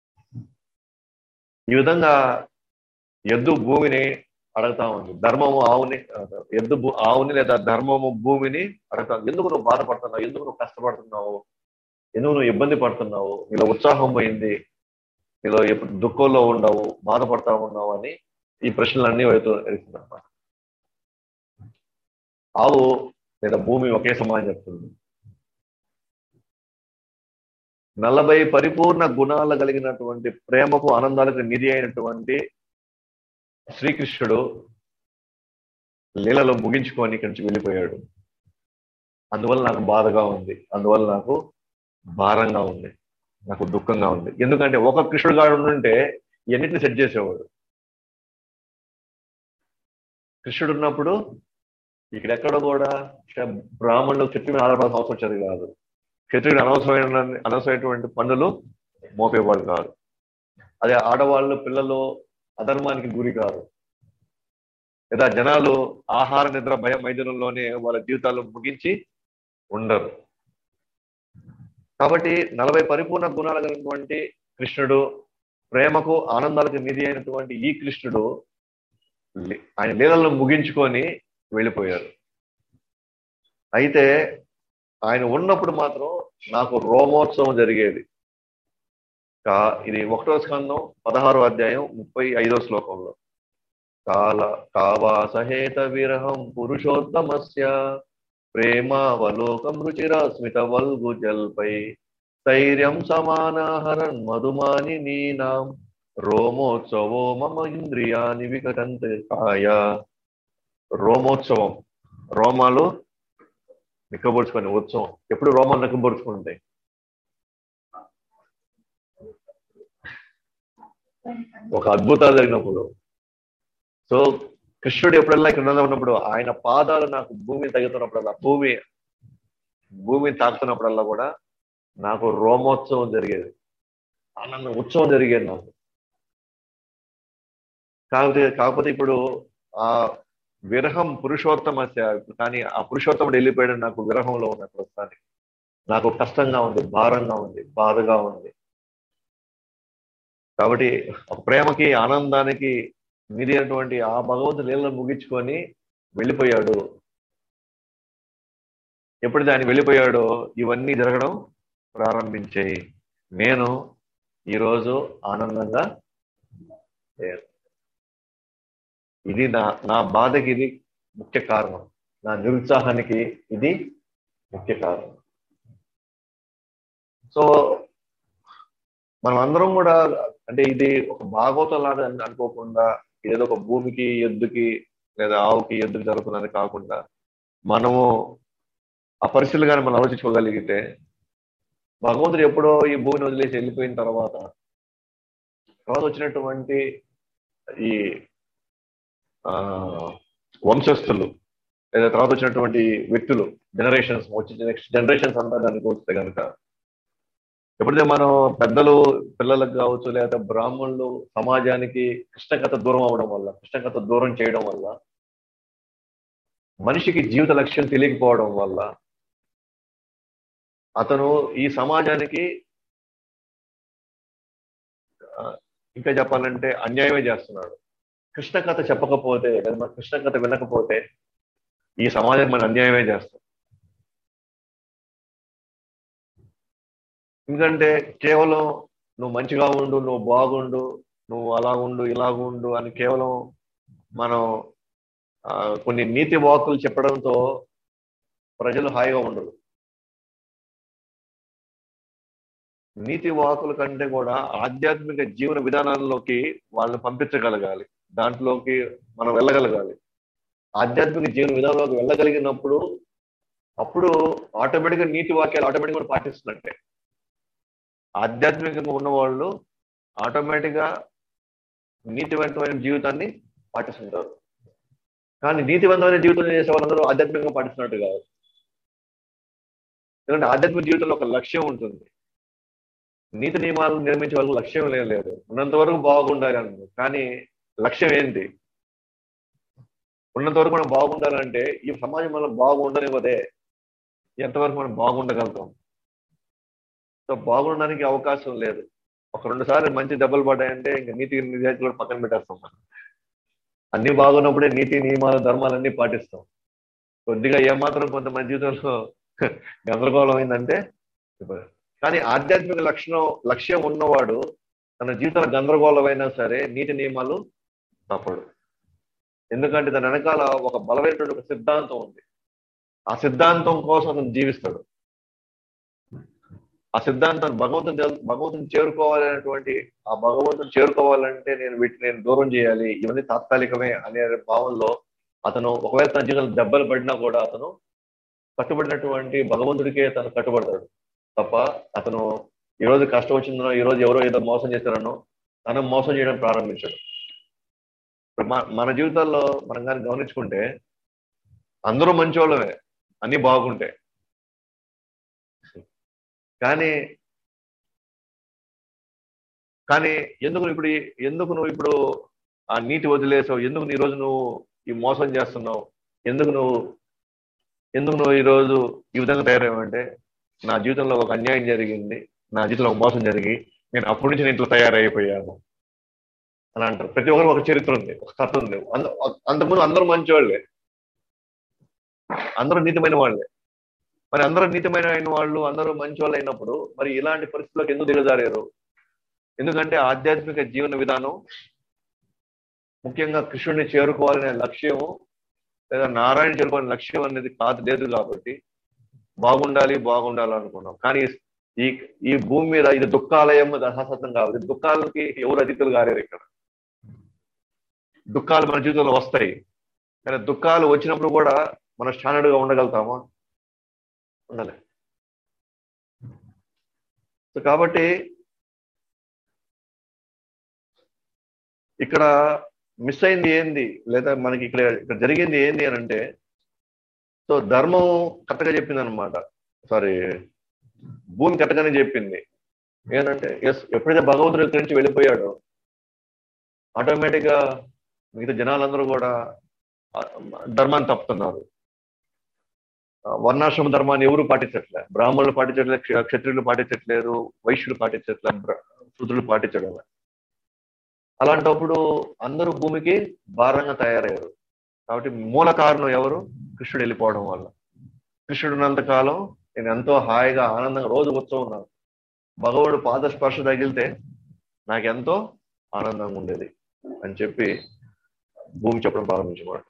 ఈ విధంగా ఎద్దు భూమిని అడుగుతా ఉంది ధర్మము ఆవుని ఎద్దు భూ- ఆవుని లేదా ధర్మము భూమిని అడుగుతా ఉంది. ఎందుకు నువ్వు బాధపడుతున్నావు ఎందుకు నువ్వు కష్టపడుతున్నావు ఎందుకు నువ్వు ఇబ్బంది పడుతున్నావు నీలో ఉత్సాహం పోయింది నీలో ఎప్పుడు దుఃఖంలో ఉండవు బాధపడతా ఉన్నావు అని ఈ ప్రశ్నలన్నీ వెళ్తున్నమాట ఆవు లేదా భూమి ఒకే సమానం చెప్తుంది నలభై పరిపూర్ణ గుణాలు కలిగినటువంటి ప్రేమకు ఆనందాలకు నిధి అయినటువంటి శ్రీకృష్ణుడు లీలలో ముగించుకొని ఇక్కడి నుంచి వెళ్ళిపోయాడు అందువల్ల నాకు బాధగా ఉంది అందువల్ల నాకు భారంగా ఉంది నాకు దుఃఖంగా ఉంది ఎందుకంటే ఒక కృష్ణుడు గాడు ఉంటే ఎన్నిటిని సెట్ చేసేవాడు కృష్ణుడు ఉన్నప్పుడు ఇక్కడ ఎక్కడ కూడా క్ష- బ్రాహ్మణులు చెట్టు మీద ఆధారపడాల్సిన అవసరం వచ్చేది కాదు క్షత్రియుడు అనవసరమైన అనవసరమైనటువంటి పనులు మోపేవాడు కాదు అదే ఆడవాళ్ళు పిల్లలు అధర్మానికి గురి కాదు లేదా జనాలు ఆహార నిద్ర భయం మైదానంలోనే వాళ్ళ జీవితాలు ముగించి ఉండరు కాబట్టి నలభై పరిపూర్ణ గుణాలు కలిగినటువంటి కృష్ణుడు ప్రేమకు ఆనందాలకు నిధి అయినటువంటి ఈ కృష్ణుడు లీ- ఆయన లీలలను ముగించుకొని వెళ్ళిపోయారు అయితే ఆయన ఉన్నప్పుడు మాత్రం నాకు రోమోత్సవం జరిగేది కా ఇది ఒకటో స్కందం పదహారో అధ్యాయం ముప్పై ఐదో శ్లోకంలో కాల కావాసహేత విరహం పురుషోత్తమస్య ప్రేమావలోకం రుచిర స్మిత వల్గు జల్పై స్థైర్యం సమానాహరన్ మధుమాని నీనాం రోమోత్సవో మమ ఇంద్రియాని వికటంత కాయ రోమోత్సవం రోమాలు నిక్కబొడుచుకొని ఉత్సవం ఎప్పుడు రోమాలు నిక్కబొడుచుకుంటాయి ఒక అద్భుతాలు జరిగినప్పుడు సో కృష్ణుడు ఎప్పుడల్లా ఇక్కడ ఉన్నప్పుడు ఆయన పాదాలు నాకు భూమిని తగ్గుతున్నప్పుడల్లా భూమి భూమిని తాకుతున్నప్పుడల్లా కూడా నాకు రోమోత్సవం జరిగేది ఆనందం ఉత్సవం జరిగేది నాకు కాకపోతే కాకపోతే ఇప్పుడు ఆ విరహం పురుషోత్తమస్య కానీ ఆ పురుషోత్తముడు వెళ్ళిపోయాడు నాకు విరహంలో ఉన్న ప్రస్తుతానికి నాకు కష్టంగా ఉంది భారంగా ఉంది బాధగా ఉంది కాబట్టి ఒక ప్రేమకి ఆనందానికి మిరిగినటువంటి ఆ భగవంతుని నీళ్ళను ముగించుకొని వెళ్ళిపోయాడు ఎప్పుడైతే ఆయన వెళ్ళిపోయాడో ఇవన్నీ జరగడం ప్రారంభించాయి నేను ఈరోజు ఆనందంగా లేను ఇది నా నా బాధకి ఇది ముఖ్య కారణం నా నిరుత్సాహానికి ఇది ముఖ్య కారణం సో మనం అందరం కూడా అంటే ఇది ఒక భాగవతం లాగా అని అనుకోకుండా ఏదో ఒక భూమికి ఎద్దుకి లేదా ఆవుకి ఎద్దుకి జరుగుతున్నది కాకుండా మనము ఆ పరిస్థితులు కానీ మనం ఆలోచించుకోగలిగితే భగవంతుడు ఎప్పుడో ఈ భూమిని వదిలేసి వెళ్ళిపోయిన తర్వాత తర్వాత వచ్చినటువంటి ఈ ఆ వంశస్థులు లేదా తర్వాత వచ్చినటువంటి వ్యక్తులు జనరేషన్స్ వచ్చి నెక్స్ట్ జనరేషన్స్ అంతా దానికి వస్తే కనుక ఎప్పుడైతే మనం పెద్దలు పిల్లలకు కావచ్చు లేదా బ్రాహ్మణులు సమాజానికి కృష్ణకథ దూరం అవడం వల్ల కృష్ణకథ దూరం చేయడం వల్ల మనిషికి జీవిత లక్ష్యం తెలియకపోవడం వల్ల అతను ఈ సమాజానికి ఇంకా చెప్పాలంటే అన్యాయమే చేస్తున్నాడు కృష్ణ కథ చెప్పకపోతే లేదా మన కృష్ణ కథ వినకపోతే ఈ సమాజం మన అన్యాయమే చేస్తాం ఎందుకంటే కేవలం నువ్వు మంచిగా ఉండు నువ్వు బాగుండు నువ్వు అలా ఉండు ఇలా ఉండు అని కేవలం మనం కొన్ని నీతి వాక్కులు చెప్పడంతో ప్రజలు హాయిగా ఉండరు నీతి వాకుల కంటే కూడా ఆధ్యాత్మిక జీవన విధానాల్లోకి వాళ్ళని పంపించగలగాలి దాంట్లోకి మనం వెళ్ళగలగాలి ఆధ్యాత్మిక జీవన విధానంలోకి వెళ్ళగలిగినప్పుడు అప్పుడు ఆటోమేటిక్గా నీతి వాక్యాలు ఆటోమేటిక్గా కూడా పాటిస్తున్నట్టే ఆధ్యాత్మికంగా ఉన్నవాళ్ళు ఆటోమేటిక్గా నీతివంతమైన జీవితాన్ని పాటిస్తుంటారు కానీ నీతివంతమైన జీవితం చేసే వాళ్ళందరూ ఆధ్యాత్మికంగా పాటిస్తున్నట్టు కాదు ఎందుకంటే ఆధ్యాత్మిక జీవితంలో ఒక లక్ష్యం ఉంటుంది నీతి నియమాలు నిర్మించే వాళ్ళకి లక్ష్యం లేదు ఉన్నంత వరకు బాగుండాలి అన్నారు కానీ లక్ష్యం ఏంటి ఉన్నంత వరకు మనం బాగుండాలంటే ఈ సమాజం మనం బాగుండనివ్వదే ఎంతవరకు మనం బాగుండగలుగుతాం సో బాగుండడానికి అవకాశం లేదు ఒక రెండు సార్లు మంచి దెబ్బలు పడ్డాయంటే ఇంకా నీతి నిజాయితీ కూడా పక్కన పెట్టేస్తాం మనం అన్ని బాగున్నప్పుడే నీతి నియమాలు ధర్మాలన్నీ పాటిస్తాం కొద్దిగా ఏమాత్రం కొంతమంది జీవితంలో గందరగోళం అయిందంటే కానీ ఆధ్యాత్మిక లక్షణం లక్ష్యం ఉన్నవాడు తన జీవితంలో గందరగోళమైనా సరే నీతి నియమాలు తప్పడు ఎందుకంటే దాని వెనకాల ఒక బలమైనటువంటి ఒక సిద్ధాంతం ఉంది ఆ సిద్ధాంతం కోసం అతను జీవిస్తాడు ఆ సిద్ధాంతాన్ని భగవంతుని భగవంతుని చేరుకోవాలనేటువంటి ఆ భగవంతుని చేరుకోవాలంటే నేను వీటిని నేను దూరం చేయాలి ఇవన్నీ తాత్కాలికమే అనే భావంలో అతను ఒకవేళ తన జీవితంలో దెబ్బలు పడినా కూడా అతను కట్టుబడినటువంటి భగవంతుడికే తను కట్టుబడతాడు తప్ప అతను ఈ రోజు కష్టం వచ్చిందనో ఈ రోజు ఎవరో ఏదో మోసం చేశారనో తను మోసం చేయడం ప్రారంభించాడు మన జీవితాల్లో మనం కానీ గమనించుకుంటే అందరూ మంచోళ్ళమే అన్ని బాగుంటాయి కానీ కానీ ఎందుకు ఇప్పుడు ఎందుకు నువ్వు ఇప్పుడు ఆ నీటి వదిలేసావు ఎందుకు ఈ రోజు నువ్వు ఈ మోసం చేస్తున్నావు ఎందుకు నువ్వు ఎందుకు నువ్వు ఈరోజు ఈ విధంగా తయారయ్యావంటే నా జీవితంలో ఒక అన్యాయం జరిగింది నా జీవితంలో ఒక మోసం జరిగి నేను అప్పటి నుంచి నేను ఇట్లా తయారైపోయాను అని అంటారు ప్రతి ఒక్కరు ఒక చరిత్ర ఉంది ఒక కథ ఉంది అంతకుముందు అందరూ మంచివాళ్ళే అందరూ నీతిమైన వాళ్ళే మరి అందరూ నీతిమైన అయిన వాళ్ళు అందరూ మంచి వాళ్ళు అయినప్పుడు మరి ఇలాంటి పరిస్థితులకు ఎందుకు దిగజారారు ఎందుకంటే ఆధ్యాత్మిక జీవన విధానం ముఖ్యంగా కృష్ణుడిని చేరుకోవాలనే లక్ష్యం లేదా నారాయణ చేరుకోవాలనే లక్ష్యం అనేది కాదు లేదు కాబట్టి బాగుండాలి బాగుండాలి అనుకున్నాం కానీ ఈ ఈ భూమి మీద ఇది దుఃఖాలయం దశాసత్వం కాదు దుఃఖాలకి ఎవరు అతిథులు కాలేరు ఇక్కడ దుఃఖాలు మన జీవితంలో వస్తాయి కానీ దుఃఖాలు వచ్చినప్పుడు కూడా మనం స్టాండర్డ్గా ఉండగలుగుతామా ఉండాలి సో కాబట్టి ఇక్కడ మిస్ అయింది ఏంది లేదా మనకి ఇక్కడ ఇక్కడ జరిగింది ఏంది అని అంటే సో ధర్మం కరెక్ట్గా చెప్పింది అనమాట సారీ భూమి కరెక్ట్గానే చెప్పింది ఏంటంటే ఎస్ ఎప్పుడైతే భగవంతుడి ఇక్కడి నుంచి వెళ్ళిపోయాడో ఆటోమేటిక్గా మిగతా జనాలందరూ కూడా ఆ, ధర్మాన్ని తప్పుతున్నారు ఆ, వర్ణాశ్రమ ధర్మాన్ని ఎవరు పాటించట్లే బ్రాహ్మణులు పాటించట్లేదు క్ష- క్షత్రియులు పాటించట్లేదు వైశ్యులు పాటించట్లేదు బ్ర- శూద్రులు పాటించడం లేదు. అలాంటప్పుడు అందరూ భూమికి భారంగా తయారయ్యారు కాబట్టి మూల కారణం ఎవరు కృష్ణుడు వెళ్ళిపోవడం వల్ల కృష్ణుడు ఉన్నంత కాలం నేను ఎంతో హాయిగా ఆనందంగా రోజు ఉత్సవం ఉన్నాను భగవానుడు పాద స్పర్శ తగిలితే నాకెంతో ఆనందంగా ఉండేది అని చెప్పి భూమి చెప్పడం ప్రారంభించమాట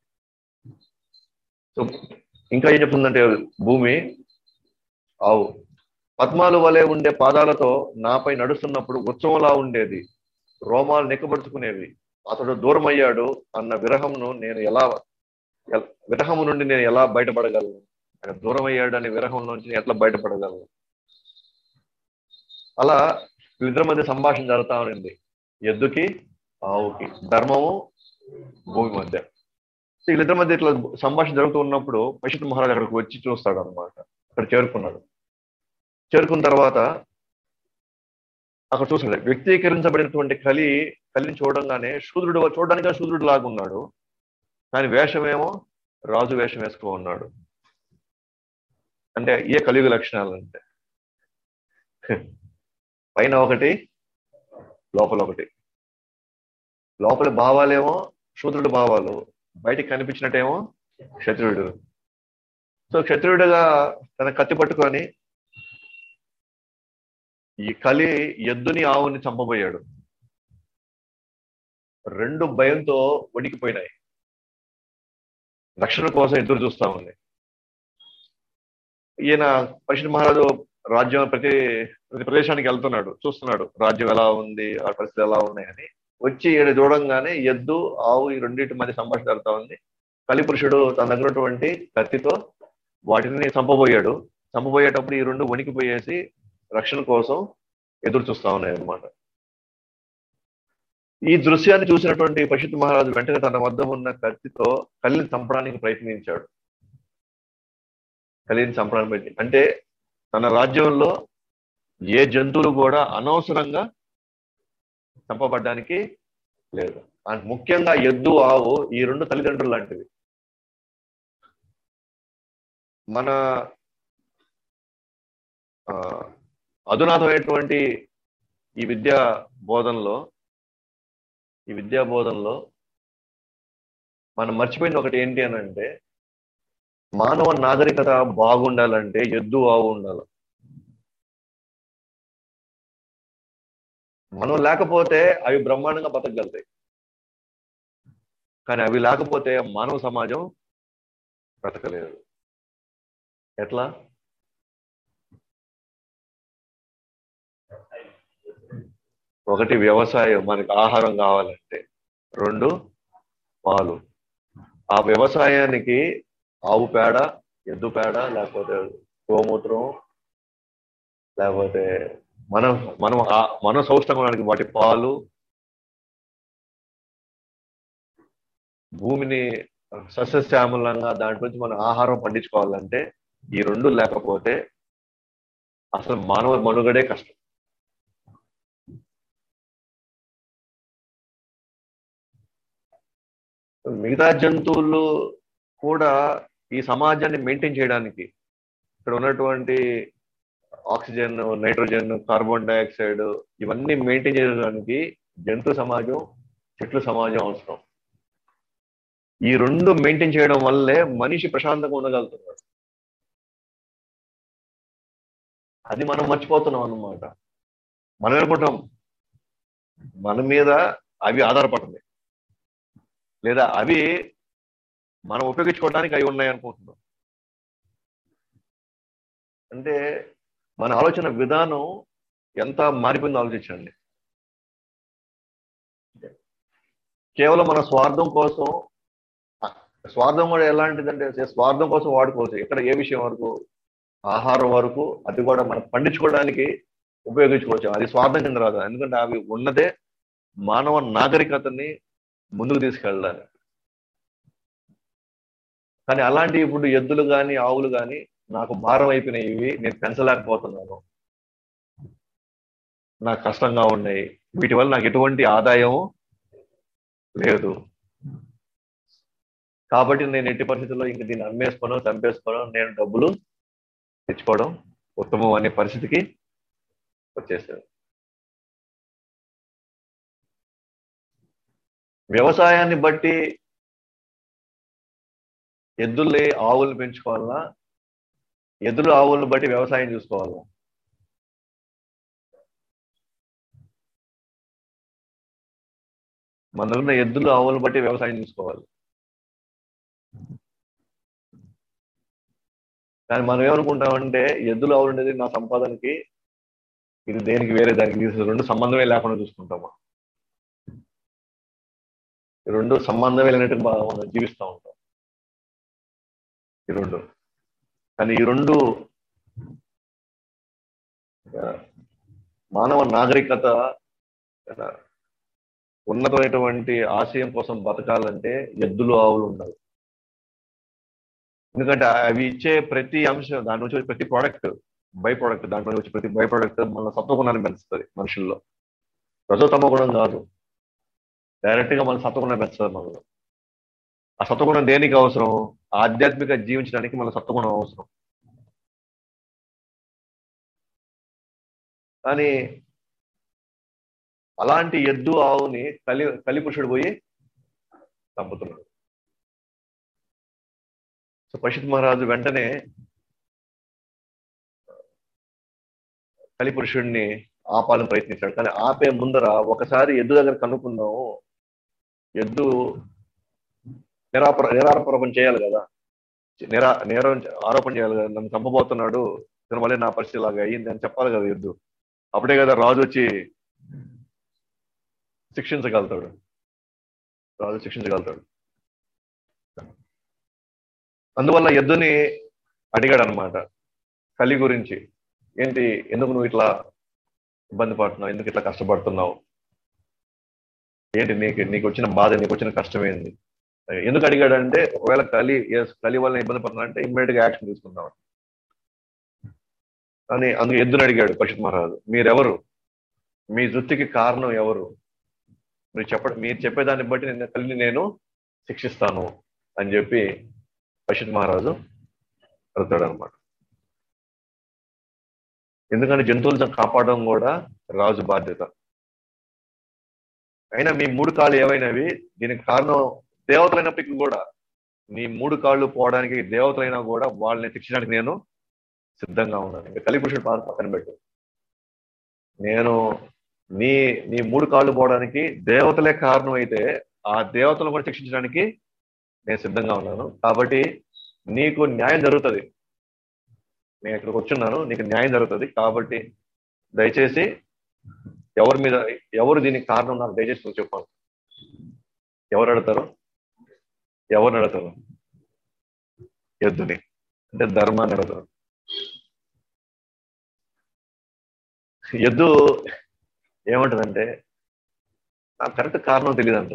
సో ఇంకా ఏం చెప్తుందంటే భూమి ఆవు పద్మాలు వలె ఉండే పాదాలతో నాపై నడుస్తున్నప్పుడు ఉత్సవంలా ఉండేది రోమాలు నెక్కబడుచుకునేవి అతడు దూరం అయ్యాడు అన్న విరహంను నేను ఎలా ఎల్- విరహము నుండి నేను ఎలా బయటపడగలను ఆయన దూరం అయ్యాడు అనే విరహం నుంచి నేను ఎట్లా బయటపడగలను అలా వీళ్ళిద్దరి మధ్య సంభాషణ జరుగుతా ఉంది ఎద్దుకి ఆవుకి ధర్మము భూమి మధ్య సో వీళ్ళిద్దరి మధ్య ఇట్లా సంభాషణ జరుగుతూ ఉన్నప్పుడు పశుత్ మహారాజు అక్కడికి వచ్చి చూస్తాడు అనమాట అక్కడ చేరుకున్నాడు చేరుకున్న తర్వాత అక్కడ చూసాడు వ్యక్తీకరించబడినటువంటి కలి కలిని చూడంగానే శూద్రుడు చూడడానికి శూద్రుడు లాగా ఉన్నాడు కానీ వేషమేమో రాజు వేషం వేసుకో ఉన్నాడు అంటే ఏ కలియుగ లక్షణాలు అంటే పైన ఒకటి లోపల ఒకటి లోపల భావాలేమో శూద్రుడు భావాలు బయటికి కనిపించినట్టేమో క్షత్రియుడు సో క్షత్రియుడిగా తన కత్తి పట్టుకొని ఈ కలి ఎద్దుని ఆవుని చంపబోయాడు రెండు భయంతో వణికిపోయినాయి రక్షణ కోసం ఎదురు చూస్తా ఉంది ఈయన పరిషత్ మహారాజు రాజ్యం ప్రతి ప్రతి ప్రదేశానికి వెళ్తున్నాడు చూస్తున్నాడు రాజ్యం ఎలా ఉంది ఆ పరిస్థితులు ఎలా ఉన్నాయని వచ్చి ఈయన చూడంగానే ఎద్దు ఆవు ఈ రెండింటి మధ్య సంభాషణ జరుగుతా ఉంది కలిపురుషుడు తన దగ్గర ఉన్నటువంటి కత్తితో వాటిని చంపబోయాడు చంపబోయేటప్పుడు ఈ రెండు వణికిపోయేసి రక్షణ కోసం ఎదురు చూస్తా ఉన్నాయి అన్నమాట ఈ దృశ్యాన్ని చూసినటువంటి పశుత్ మహారాజు వెంటనే తన వద్ద ఉన్న కత్తితో కలిని చంపడానికి ప్రయత్నించాడు కలిని చంపడానికి ప్రయత్ని అంటే తన రాజ్యంలో ఏ జంతువులు కూడా అనవసరంగా చంపబడ్డానికి లేదు అండ్ ముఖ్యంగా ఎద్దు ఆవు ఈ రెండు తల్లిదండ్రులు లాంటివి మన ఆ, అధునాతమైనటువంటి ఈ విద్యా బోధనలో ఈ విద్యా బోధనలో మనం మర్చిపోయింది ఒకటి ఏంటి అని అంటే మానవ నాగరికత బాగుండాలంటే ఎద్దు ఆవు ఉండాలి మనం లేకపోతే అవి బ్రహ్మాండంగా బతకగలుగుతాయి కానీ అవి లేకపోతే మానవ సమాజం బ్రతకలేదు ఎట్లా ఒకటి వ్యవసాయం మనకి ఆహారం కావాలంటే రెండు పాలు ఆ వ్యవసాయానికి ఆవు పేడ ఎద్దు పేడ లేకపోతే గోమూత్రం లేకపోతే మనం మనం ఆ- మన సౌష్ఠంగా వాటి పాలు భూమిని సస్యశ్యామలంగా దాంట్లో నుంచి మనం ఆహారం పండించుకోవాలంటే ఈ రెండు లేకపోతే అసలు మానవ మనుగడే కష్టం మిగతా జంతువులు కూడా ఈ సమాజాన్ని మెయింటైన్ చేయడానికి ఇక్కడ ఉన్నటువంటి ఆక్సిజన్ నైట్రోజన్ కార్బన్ డైఆక్సైడ్ ఇవన్నీ మెయింటైన్ చేయడానికి జంతు సమాజం చెట్లు సమాజం అవసరం ఈ రెండు మెయింటైన్ చేయడం వల్లే మనిషి ప్రశాంతంగా ఉండగలుగుతున్నాడు అది మనం మర్చిపోతున్నాం అన్నమాట మనం అనుకుంటాం మన మీద అవి ఆధారపడుతుంది లేదా అవి మనం ఉపయోగించుకోవడానికి అవి ఉన్నాయి అనుకుంటున్నాం అంటే మన ఆలోచన విధానం ఎంత మారిపోయిందో ఆలోచించండి కేవలం మన స్వార్థం కోసం స్వార్థం కూడా ఎలాంటిదంటే స్వార్థం కోసం వాడుకోవచ్చు ఇక్కడ ఏ విషయం వరకు ఆహారం వరకు అది కూడా మనం పండించుకోవడానికి ఉపయోగించుకోవచ్చు అది స్వార్థం కింద రాదు ఎందుకంటే అవి ఉన్నదే మానవ నాగరికతని ముందుకు తీసుకెళ్ళాలి కానీ అలాంటి ఇప్పుడు ఎద్దులు కానీ ఆవులు కానీ నాకు భారం అయిపోయినాయి ఇవి నేను పెంచలేకపోతున్నాను నాకు కష్టంగా ఉన్నాయి వీటి వల్ల నాకు ఎటువంటి ఆదాయం లేదు కాబట్టి నేను ఎట్టి పరిస్థితుల్లో ఇంక దీన్ని అమ్మేసుకోను చంపేసుకోను నేను డబ్బులు తెచ్చుకోవడం ఉత్తమం అనే పరిస్థితికి వచ్చేసాడు వ్యవసాయాన్ని బట్టి ఎద్దుల్ని ఆవులు పెంచుకోవాలా ఎద్దులు ఆవులను బట్టి వ్యవసాయం చూసుకోవాలా మన దగ్గర ఉన్న ఎద్దులు ఆవులను బట్టి వ్యవసాయం చూసుకోవాలి కానీ మనం ఏమనుకుంటామంటే ఎద్దులు ఆవులు అనేది నా సంపాదనకి ఇది దేనికి వేరే దానికి ఇది రెండు సంబంధమే లేకుండా చూసుకుంటాము ఈ రెండు సంబంధమే లేనట్టు బాగా మనం జీవిస్తూ ఉంటాం ఈ రెండు కానీ ఈ రెండు ఆ, మానవ నాగరికత ఆ, ఉన్నతమైనటువంటి ఆశయం కోసం బతకాలంటే ఎద్దులు ఆవులు ఉండాలి ఎందుకంటే అవి ఇచ్చే ప్రతి అంశం దాంట్లో వచ్చే ప్రతి ప్రోడక్ట్ బై ప్రోడక్ట్ దాంట్లో వచ్చే ప్రతి బై ప్రోడక్ట్ మన సత్వగుణాన్ని పెంచుతుంది మనుషుల్లో రజోతమ గుణం కాదు డైరెక్ట్ గా మన సత్వగుణం పెంచుతుంది మనలో ఆ సత్వగుణం దేనికి అవసరం ఆధ్యాత్మిక జీవించడానికి మన సత్వగుణం అవసరం కానీ అలాంటి ఎద్దు ఆవుని కలి కలిపురుషుడు పోయి చంపుతున్నాడు సో పశుత్ మహారాజు వెంటనే కలిపురుషుడిని ఆపాలని ప్రయత్నించాడు కానీ ఆపే ముందర ఒకసారి ఎద్దు దగ్గర కనుక్కుందాము ఎద్దు నిరాపర నిరారోపణ చేయాలి కదా నిరా నేరం ఆరోపణ చేయాలి కదా నన్ను చంపబోతున్నాడు ఇతను మళ్ళీ నా పరిస్థితి లాగా అయ్యింది అని చెప్పాలి కదా ఎద్దు అప్పుడే కదా రాజు వచ్చి శిక్షించగలుగుతాడు రాజు శిక్షించగలుగుతాడు అందువల్ల ఎద్దుని అడిగాడు అనమాట కలి గురించి ఏంటి ఎందుకు నువ్వు ఇట్లా ఇబ్బంది పడుతున్నావు ఎందుకు ఇట్లా కష్టపడుతున్నావు ఏంటి నీకు నీకు వచ్చిన బాధ నీకు వచ్చిన కష్టం ఏంది ఎందుకు అడిగాడంటే ఒకవేళ కలి ఎస్ కలి వల్ల ఇబ్బంది పడుతున్నా అంటే ఇమ్మీడియట్ గా యాక్షన్ తీసుకుందాం అని అందుకు ఎద్దుని అడిగాడు పశుత్ మహారాజు మీరెవరు మీ వృత్తికి కారణం ఎవరు మీరు చెప్ప మీరు చెప్పేదాన్ని బట్టి నేను కలిని నేను శిక్షిస్తాను అని చెప్పి పశుత్ మహారాజు అడుగుతాడు అనమాట ఎందుకంటే జంతువులను కాపాడడం కూడా రాజు బాధ్యత అయినా మీ మూడు కాళ్ళు ఏవైనవి దీనికి కారణం దేవతలైనప్పటికీ కూడా నీ మూడు కాళ్ళు పోవడానికి దేవతలైనా కూడా వాళ్ళని శిక్షించడానికి నేను సిద్ధంగా ఉన్నాను ఇంకా కలిపురుషుడు పాద పక్కన పెట్టు నేను నీ నీ మూడు కాళ్ళు పోవడానికి దేవతలే కారణం అయితే ఆ దేవతలను కూడా శిక్షించడానికి నేను సిద్ధంగా ఉన్నాను కాబట్టి నీకు న్యాయం జరుగుతుంది నేను ఇక్కడికి వచ్చున్నాను నీకు న్యాయం జరుగుతుంది కాబట్టి దయచేసి ఎవరి మీద ఎవరు దీనికి కారణం నాకు దయచేసి నువ్వు చెప్పాను ఎవరు అడతారు ఎవరు అడతారు ఎద్దుని అంటే ధర్మాన్ని అడతారు ఎద్దు ఏమంటదంటే నాకు కరెక్ట్ కారణం తెలియదు అంట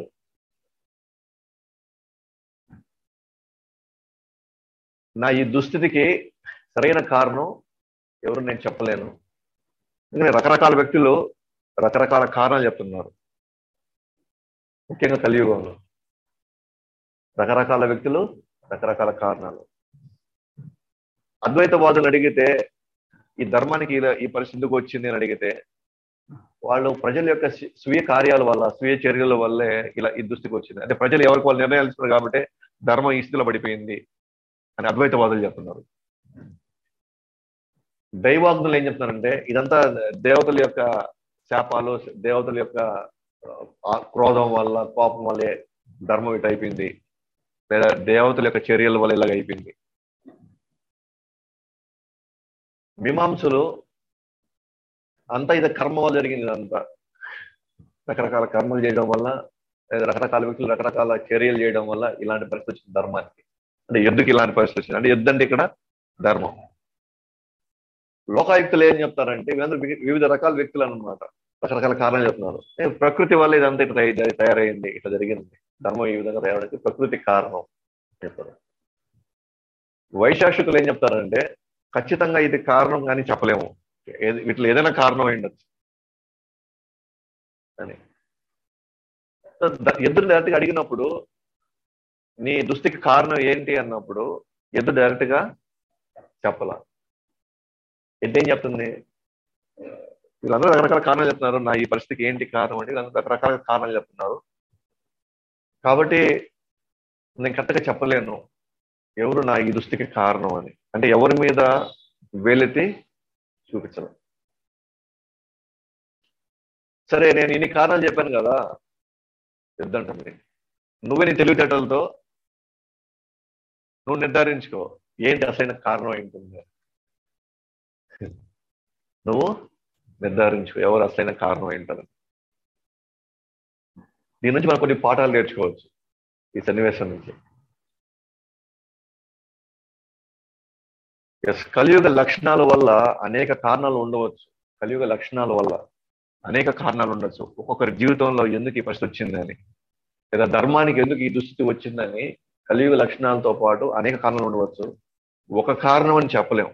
నా ఈ దుస్థితికి సరైన కారణం ఎవరు నేను చెప్పలేను ఎందుకంటే రకరకాల వ్యక్తులు రకరకాల కారణాలు చెప్తున్నారు ముఖ్యంగా కలియుగంలో రకరకాల వ్యక్తులు రకరకాల కారణాలు అద్వైతవాదులు అడిగితే ఈ ధర్మానికి ఇలా- ఈ పరిస్థితి ఎందుకు వచ్చింది అని అడిగితే వాళ్ళు ప్రజల యొక్క స్వీ- స్వీయ కార్యాల వల్ల స్వీయ చర్యల వల్లే ఇలా ఈ దుస్థితికి వచ్చింది అంటే ప్రజలు ఎవరికి వాళ్ళు నిర్ణయాలు ఇస్తున్నారు కాబట్టి ధర్మం ఈ స్థితిలో పడిపోయింది అని అద్వైతవాదులు చెప్తున్నారు దైవాగ్నులు ఏం చెప్తున్నారంటే ఇదంతా దేవతల యొక్క శాపాలు దేవతల యొక్క ఆ, క్రోధం వల్ల కోపం వల్లే ధర్మం ఇటు అయిపోయింది లేదా దేవతల యొక్క చర్యల వల్ల ఇలాగ అయిపోయింది మీమాంసలు అంతా ఇది కర్మ వల్ల జరిగింది ఇదంతా రకరకాల కర్మలు చేయడం వల్ల లేదా రకరకాల వ్యక్తులు రకరకాల చర్యలు చేయడం వల్ల ఇలాంటి పరిస్థితి వచ్చింది ధర్మానికి అంటే ఎద్దుకి ఇలాంటి పరిస్థితి వచ్చింది అంటే ఎద్దు అంటే ఇక్కడ ధర్మం లోకాయుక్తులు ఏం చెప్తారంటే వీళ్ళందరూ వి- వివిధ రకాల వ్యక్తులు అన్నమాట రకరకాల కారణాలు చెప్తున్నారు ఏ, ప్రకృతి వల్ల ఇదంతా ఇట్లా తయ- తయారైంది ఇట్లా జరిగింది ధర్మం ఈ విధంగా తయారైంది ప్రకృతి కారణం చెప్తారు వైశాఖికులు ఏం చెప్తారంటే ఖచ్చితంగా ఇది కారణం కానీ చెప్పలేము ఏది- వీటిలో ఏదైనా కారణం అయి ఉండొచ్చు అని సో ద- ఎదురు డైరెక్ట్గా అడిగినప్పుడు నీ దుస్థితికి కారణం ఏంటి అన్నప్పుడు ఎద్దు డైరెక్ట్ గా చెప్పాల ఎద్దు ఏం చెప్తుంది వీళ్ళందరూ రకరకాల కారణాలు చెప్తున్నారు నా ఈ పరిస్థితికి ఏంటి కారణం అంటే వీళ్ళందరూ రకరకాల కారణాలు చెప్తున్నారు కాబట్టి నేను కరెక్ట్గా చెప్పలేను ఎవరు నా ఈ దుస్థితికి కారణం అని అంటే ఎవరి మీద వేలెత్తి చూపించను సరే నేను ఇన్ని కారణాలు చెప్పాను కదా వద్దంటుంది నువ్వే నీ తెలివితేటలతో నువ్వు నిర్ధారించుకో ఏంటి అసలైన కారణం ఏంటుంది నువ్వు నిర్ధారించుకో ఎవరు అసలైన కారణం ఏంటని దీని నుంచి మనం కొన్ని పాఠాలు నేర్చుకోవచ్చు ఈ సన్నివేశం నుంచి ఎస్ కలియుగ లక్షణాల వల్ల అనేక కారణాలు ఉండవచ్చు కలియుగ లక్షణాల వల్ల అనేక కారణాలు ఉండొచ్చు ఒక్కొక్కరి జీవితంలో ఎందుకు ఈ పరిస్థితి వచ్చిందని లేదా ధర్మానికి ఎందుకు ఈ దుస్థితి వచ్చిందని కలియుగ లక్షణాలతో పాటు అనేక కారణాలు ఉండవచ్చు ఒక కారణం అని చెప్పలేం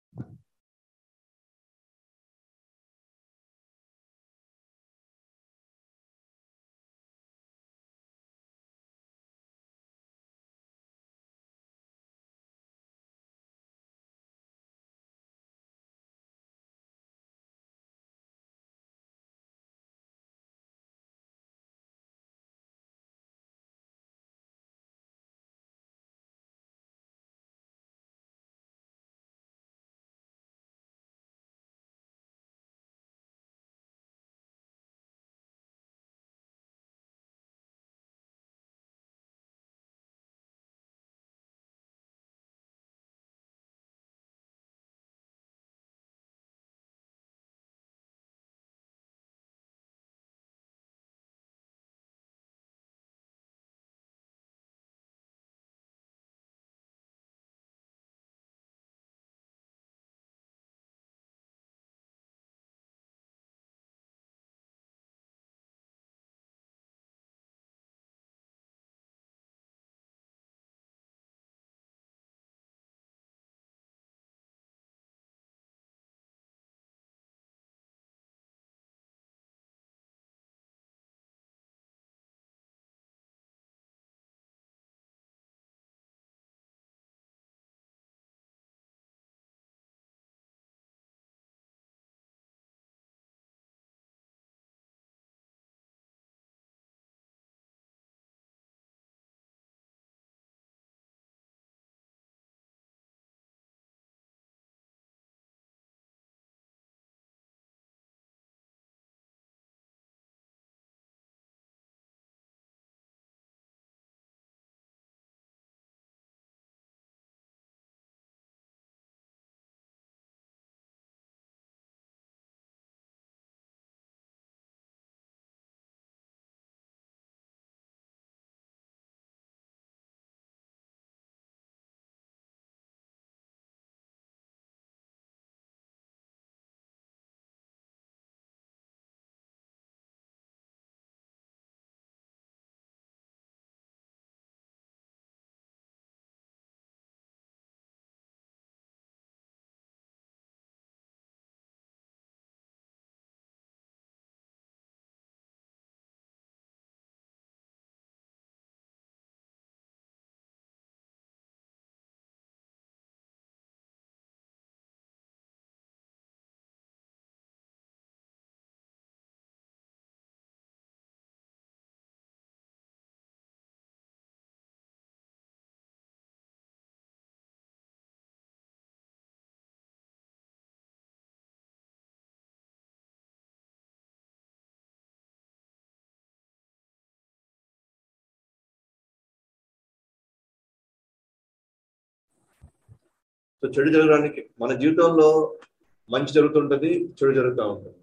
సో చెడు జరగడానికి మన జీవితంలో మంచి జరుగుతుంటది చెడు జరుగుతూ ఉంటుంది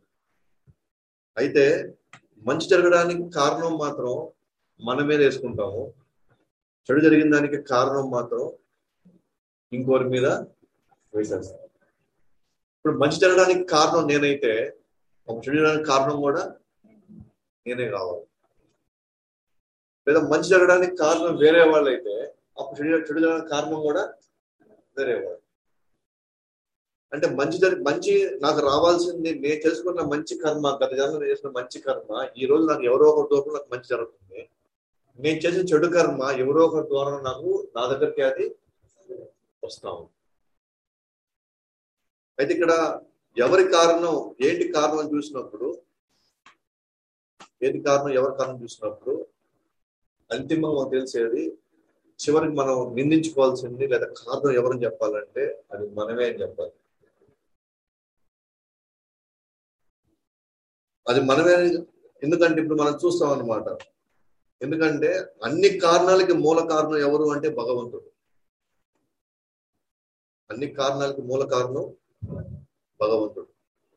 అయితే మంచి జరగడానికి కారణం మాత్రం మన మీద వేసుకుంటాము చెడు జరిగిన దానికి కారణం మాత్రం ఇంకోరి మీద వేసేస్తాం ఇప్పుడు మంచి జరగడానికి కారణం నేనైతే ఒక చెడు జరగడానికి కారణం కూడా నేనే కావాలి లేదా మంచి జరగడానికి కారణం వేరే వాళ్ళు అయితే అప్పుడు చెడు చెడు జరగడానికి కారణం కూడా వేరే వాళ్ళు అంటే మంచి జరి మంచి నాకు రావాల్సింది నేను చేసుకున్న మంచి కర్మ గత జన్మలో నేను చేసిన మంచి కర్మ ఈ రోజు నాకు ఎవరో ఒక రూపంలో నాకు మంచి జరుగుతుంది నేను చేసిన చెడు కర్మ ఎవరో ఒకరి ద్వారా నాకు నా దగ్గరికి అది వస్తాం అయితే ఇక్కడ ఎవరి కారణం ఏంటి కారణం అని చూసినప్పుడు ఏంటి కారణం ఎవరి కారణం చూసినప్పుడు అంతిమంగా మనకు తెలిసేది చివరికి మనం నిందించుకోవాల్సింది లేదా కారణం ఎవరని చెప్పాలంటే అది మనమే అని చెప్పాలి అది మనమే ఎందుకంటే ఇప్పుడు మనం చూస్తాం అన్నమాట ఎందుకంటే అన్ని కారణాలకి మూల కారణం ఎవరు అంటే భగవంతుడు అన్ని కారణాలకి మూల కారణం భగవంతుడు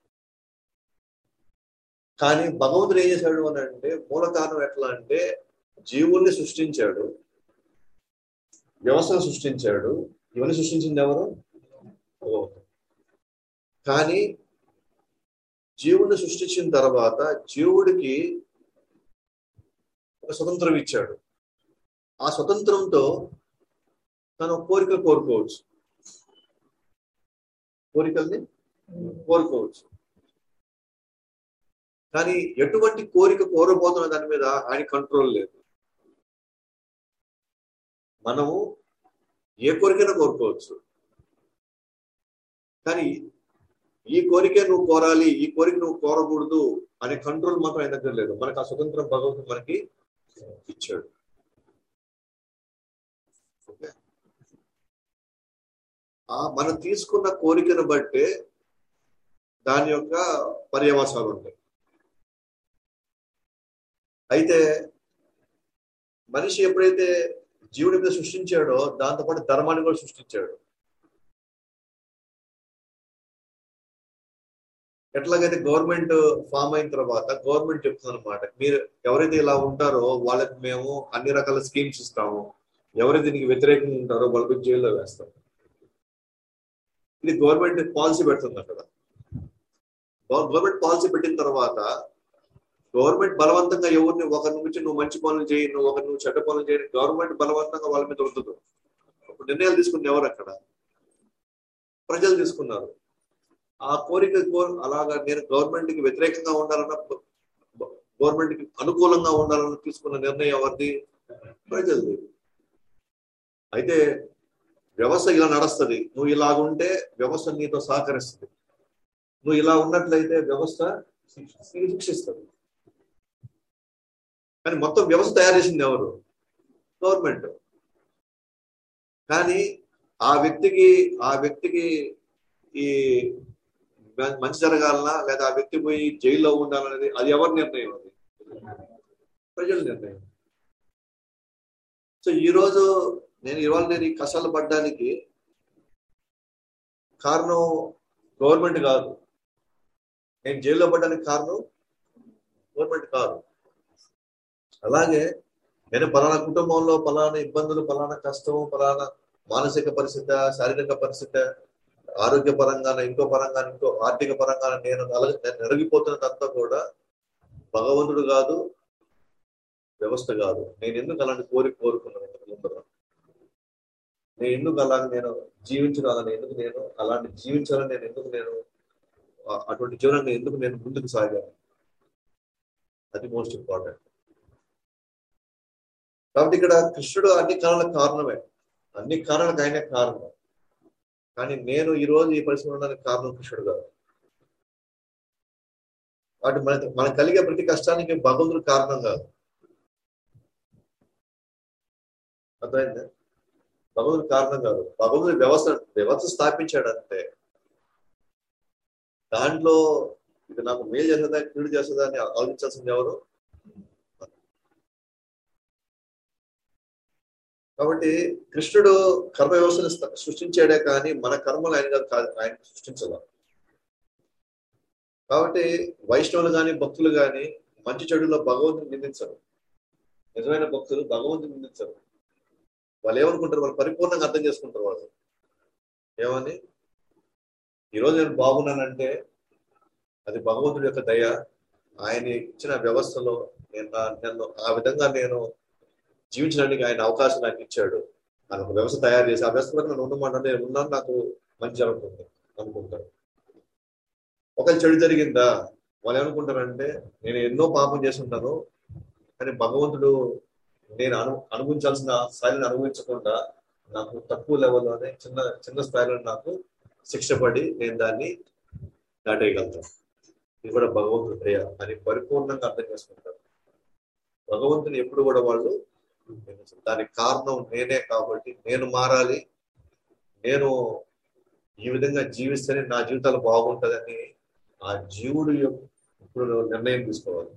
కానీ భగవంతుడు ఏం చేశాడు అని అంటే మూల కారణం ఎట్లా అంటే జీవుల్ని సృష్టించాడు వ్యవస్థను సృష్టించాడు ఇవన్నీ సృష్టించింది ఎవరు భగవంతుడు కానీ జీవుని సృష్టించిన తర్వాత జీవుడికి ఒక స్వతంత్రం ఇచ్చాడు ఆ స్వతంత్రంతో తన కోరికలు కోరుకోవచ్చు కోరికల్ని కోరుకోవచ్చు కానీ ఎటువంటి కోరిక కోరబోతున్న దాని మీద ఆయన కంట్రోల్ లేదు మనము ఏ కోరికైనా కోరుకోవచ్చు కానీ ఈ కోరికే నువ్వు కోరాలి ఈ కోరిక నువ్వు కోరకూడదు అనే కంట్రోల్ మాత్రం ఆయన దగ్గర లేదు మనకు ఆ స్వతంత్రం భగవంతుడు మనకి ఇచ్చాడు ఓకే ఆ మనం తీసుకున్న కోరికను బట్టే దాని యొక్క పర్యవసాలు ఉంటాయి అయితే మనిషి ఎప్పుడైతే జీవుడి మీద సృష్టించాడో దాంతోపాటు ధర్మాన్ని కూడా సృష్టించాడు ఎట్లాగైతే గవర్నమెంట్ ఫామ్ అయిన తర్వాత గవర్నమెంట్ చెప్తుంది అనమాట మీరు ఎవరైతే ఇలా ఉంటారో వాళ్ళకి మేము అన్ని రకాల స్కీమ్స్ ఇస్తాము ఎవరైతే దీనికి వ్యతిరేకంగా ఉంటారో వాళ్ళకి జైల్లో వేస్తాం ఇది గవర్నమెంట్ పాలసీ పెడుతుంది అక్కడ గవర్నమెంట్ పాలసీ పెట్టిన తర్వాత గవర్నమెంట్ బలవంతంగా ఎవరిని ఒకరి నుంచి నువ్వు మంచి పనులు చేయి నువ్వు ఒకరి నువ్వు చెడ్డ పనులు చేయని గవర్నమెంట్ బలవంతంగా వాళ్ళ మీద రుద్దదు అప్పుడు నిర్ణయాలు తీసుకుంది ఎవరు అక్కడ ప్రజలు తీసుకున్నారు ఆ కోరిక కోర్ అలాగా నేను గవర్నమెంట్ కి వ్యతిరేకంగా ఉండాలన్న గవర్నమెంట్ కి అనుకూలంగా ఉండాలని తీసుకున్న నిర్ణయం ఎవరిది ప్రజలది అయితే వ్యవస్థ ఇలా నడుస్తుంది నువ్వు ఇలాగుంటే వ్యవస్థ నీతో సహకరిస్తుంది నువ్వు ఇలా ఉన్నట్లయితే వ్యవస్థ శిక్షిస్తుంది కానీ మొత్తం వ్యవస్థ తయారు చేసింది ఎవరు గవర్నమెంట్ కానీ ఆ వ్యక్తికి ఆ వ్యక్తికి ఈ మంచి జరగాలనా లేదా ఆ వ్యక్తి పోయి జైల్లో ఉండాలనేది అది ఎవరి నిర్ణయం అది ప్రజల నిర్ణయం సో ఈ రోజు నేను ఇవాళ నేను ఈ కష్టాలు పడ్డానికి కారణం గవర్నమెంట్ కాదు నేను జైల్లో పడ్డానికి కారణం గవర్నమెంట్ కాదు అలాగే నేను పలానా కుటుంబంలో పలానా ఇబ్బందులు పలానా కష్టం పలానా మానసిక పరిస్థితి శారీరక పరిస్థితి ఆరోగ్య పరంగా ఇంకో పరంగా ఇంకో ఆర్థిక పరంగా నేను నెరగిపోతున్నదంతా కూడా భగవంతుడు కాదు వ్యవస్థ కాదు నేను ఎందుకు అలాంటి కోరిక కోరుకున్నాను ముందర నేను ఎందుకు అలాగే నేను జీవించాలని ఎందుకు నేను అలాంటి జీవించాలని నేను ఎందుకు నేను అటువంటి జీవనాన్ని ఎందుకు నేను ముందుకు సాగాను అది మోస్ట్ ఇంపార్టెంట్ కాబట్టి ఇక్కడ కృష్ణుడు అన్ని కారణాలకు కారణమే అన్ని కారణాలకు ఆయనే కారణం కానీ నేను ఈ రోజు ఈ పరిస్థితి ఉండడానికి కారణం కృష్ణుడు కాదు కాబట్టి మన మనకు కలిగే ప్రతి కష్టానికి భగవంతుడు కారణం కాదు అర్థమైంది భగవంతుడు కారణం కాదు భగవంతుడు వ్యవస్థ వ్యవస్థ స్థాపించాడు అంతే దాంట్లో ఇది నాకు మేలు చేస్తుందా కీడు చేస్తుందా అని ఆలోచించాల్సింది ఎవరు కాబట్టి కృష్ణుడు కర్మ వ్యవస్థను సృష్టించాడే కానీ మన కర్మలు ఆయన కాదు ఆయన సృష్టించాల కాబట్టి వైష్ణవులు కానీ భక్తులు కానీ మంచి చెడులో భగవంతుని నిందించరు నిజమైన భక్తులు భగవంతుని నిందించరు వాళ్ళు ఏమనుకుంటారు వాళ్ళు పరిపూర్ణంగా అర్థం చేసుకుంటారు వాళ్ళు ఏమని ఈరోజు నేను బాగున్నానంటే అది భగవంతుడి యొక్క దయ ఆయన ఇచ్చిన వ్యవస్థలో నేను నన్ను ఆ విధంగా నేను జీవించడానికి ఆయన అవకాశం నాకు ఇచ్చాడు ఆయన ఒక వ్యవస్థ తయారు చేసి ఆ వ్యవస్థ నన్ను ఉండమంటే నేను ఉన్నాను నాకు మంచి జరుగుతుంది అనుకుంటారు ఒకవేళ చెడు జరిగిందా వాళ్ళు ఏమనుకుంటారంటే నేను ఎన్నో పాపం చేసి ఉంటాను కానీ భగవంతుడు నేను అను అనుభవించాల్సిన స్థాయిని అనుభవించకుండా నాకు తక్కువ లెవెల్లోనే చిన్న చిన్న స్థాయిలో నాకు శిక్ష పడి నేను దాన్ని దాటేయగలుగుతాను ఇది కూడా భగవంతుడు దయ అని పరిపూర్ణంగా అర్థం చేసుకుంటారు భగవంతుని ఎప్పుడు కూడా వాళ్ళు దానికి కారణం నేనే కాబట్టి నేను మారాలి నేను ఈ విధంగా జీవిస్తేనే నా జీవితాలు బాగుంటుందని ఆ జీవుడు యొక్క ఇప్పుడు నిర్ణయం తీసుకోవాలి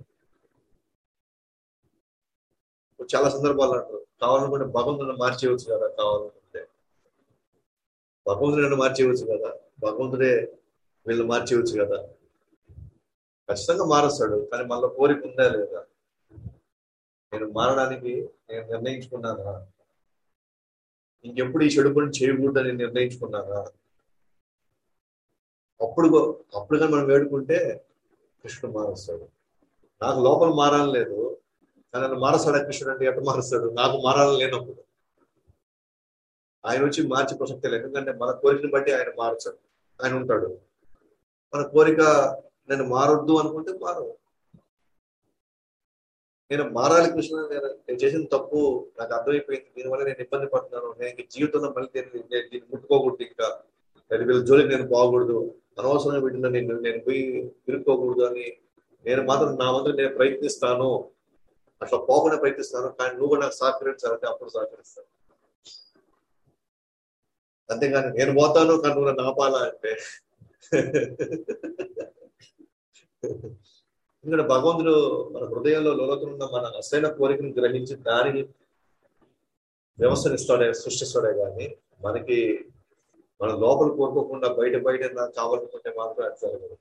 ఇప్పుడు చాలా సందర్భాలు అంటారు కావాలనుకుంటే భగవంతుని మార్చేయవచ్చు కదా కావాలనుకుంటే భగవంతుడు నన్ను మార్చేయవచ్చు కదా భగవంతుడే వీళ్ళు మార్చేయవచ్చు కదా ఖచ్చితంగా మారుస్తాడు కానీ మళ్ళీ కోరిక ఉందా లేదా నేను మారడానికి నేను నిర్ణయించుకున్నానా ఇంకెప్పుడు ఈ చెడు పని చేయకూడదని నిర్ణయించుకున్నానా అప్పుడు అప్పుడు కానీ మనం వేడుకుంటే కృష్ణుడు మారుస్తాడు నాకు లోపల మారాలని లేదు కానీ నన్ను మారుస్తాడా కృష్ణుడు అంటే ఎట్లా మారుస్తాడు నాకు మారాలని లేనప్పుడు ఆయన వచ్చి మార్చి ప్రసక్తి లేదు ఎందుకంటే మన కోరికని బట్టి ఆయన మార్చాడు ఆయన ఉంటాడు మన కోరిక నేను మారొద్దు అనుకుంటే మారు నేను మారాలి కృష్ణ నేను నేను చేసిన తప్పు నాకు అర్థమైపోయింది దీనివల్ల నేను ఇబ్బంది పడుతున్నాను నేను ఇంక జీవితంలో మళ్ళీ దీన్ని నేను దీన్ని ముట్టుకోకూడదు ఇంకా నేను వీళ్ళ జోలికి నేను పోకూడదు అనవసరంగా వీటిలో నేను నేను పోయి ఇరుక్కోకూడదు అని నేను మాత్రం నా వంతు నేను ప్రయత్నిస్తాను అట్లా పోకుండా ప్రయత్నిస్తాను కానీ నువ్వు నాకు సహకరించాలంటే అప్పుడు సహకరిస్తాను అంతేగాని నేను పోతాను కానీ నువ్వు నన్ను ఆపాలా అంటే ఎందుకంటే భగవంతుడు మన హృదయంలో లోతున్న మన అసలైన కోరికను గ్రహించి దానికి వ్యవస్థను ఇస్తాడే సృష్టిస్తాడే కానీ మనకి మన లోపల కోరుకోకుండా బయట బయట నాకు కావాలనుకుంటే మాత్రం అది జరగదు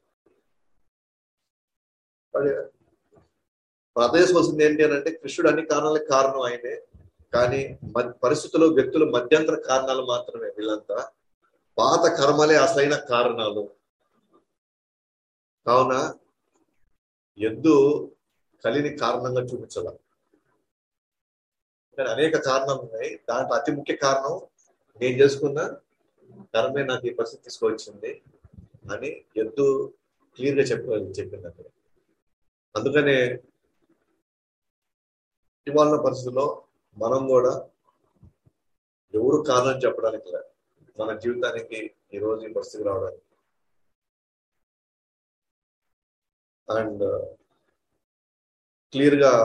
ప్రదేశవలసింది ఏంటి అని అంటే కృష్ణుడు అన్ని కారణాలకు కారణం ఆయనే కానీ పరిస్థితులు వ్యక్తులు మధ్యంతర కారణాలు మాత్రమే వీళ్ళంతా పాత కర్మలే అసలైన కారణాలు కావున ఎద్దు కలిని కారణంగా చూపించాల కానీ అనేక కారణాలు ఉన్నాయి దాంట్లో అతి ముఖ్య కారణం నేను చేసుకున్న కర్మే నాకు ఈ పరిస్థితి తీసుకొచ్చింది అని ఎద్దు క్లియర్ గా చెప్ప చెప్పింది అక్కడ అందుకనే ఇవాళ పరిస్థితుల్లో మనం కూడా ఎవరు కారణం చెప్పడానికి లేదు మన జీవితానికి ఈ రోజు ఈ పరిస్థితి రావడానికి అండ్ క్లియర్ గా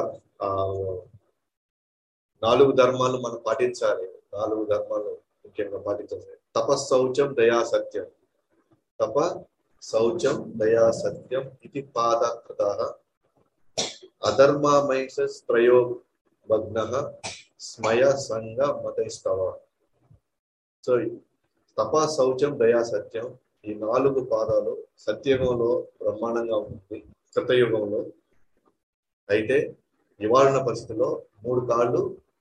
నాలుగు ధర్మాలు మనం పాటించాలి నాలుగు ధర్మాలు ముఖ్యంగా పాటించాలి తపశౌచం దయా సత్యం తప శౌచం దయా సత్యం ఇది పాదకృత అధర్మమైసస్ ప్రయోగ భగ్న స్మయ సంగ మతైస్తవ సో తప శౌచం దయా సత్యం ఈ నాలుగు పాదాలు సత్యయుగంలో బ్రహ్మాండంగా ఉంటుంది కృతయుగంలో అయితే ఇవాళ పరిస్థితిలో మూడు కాళ్ళు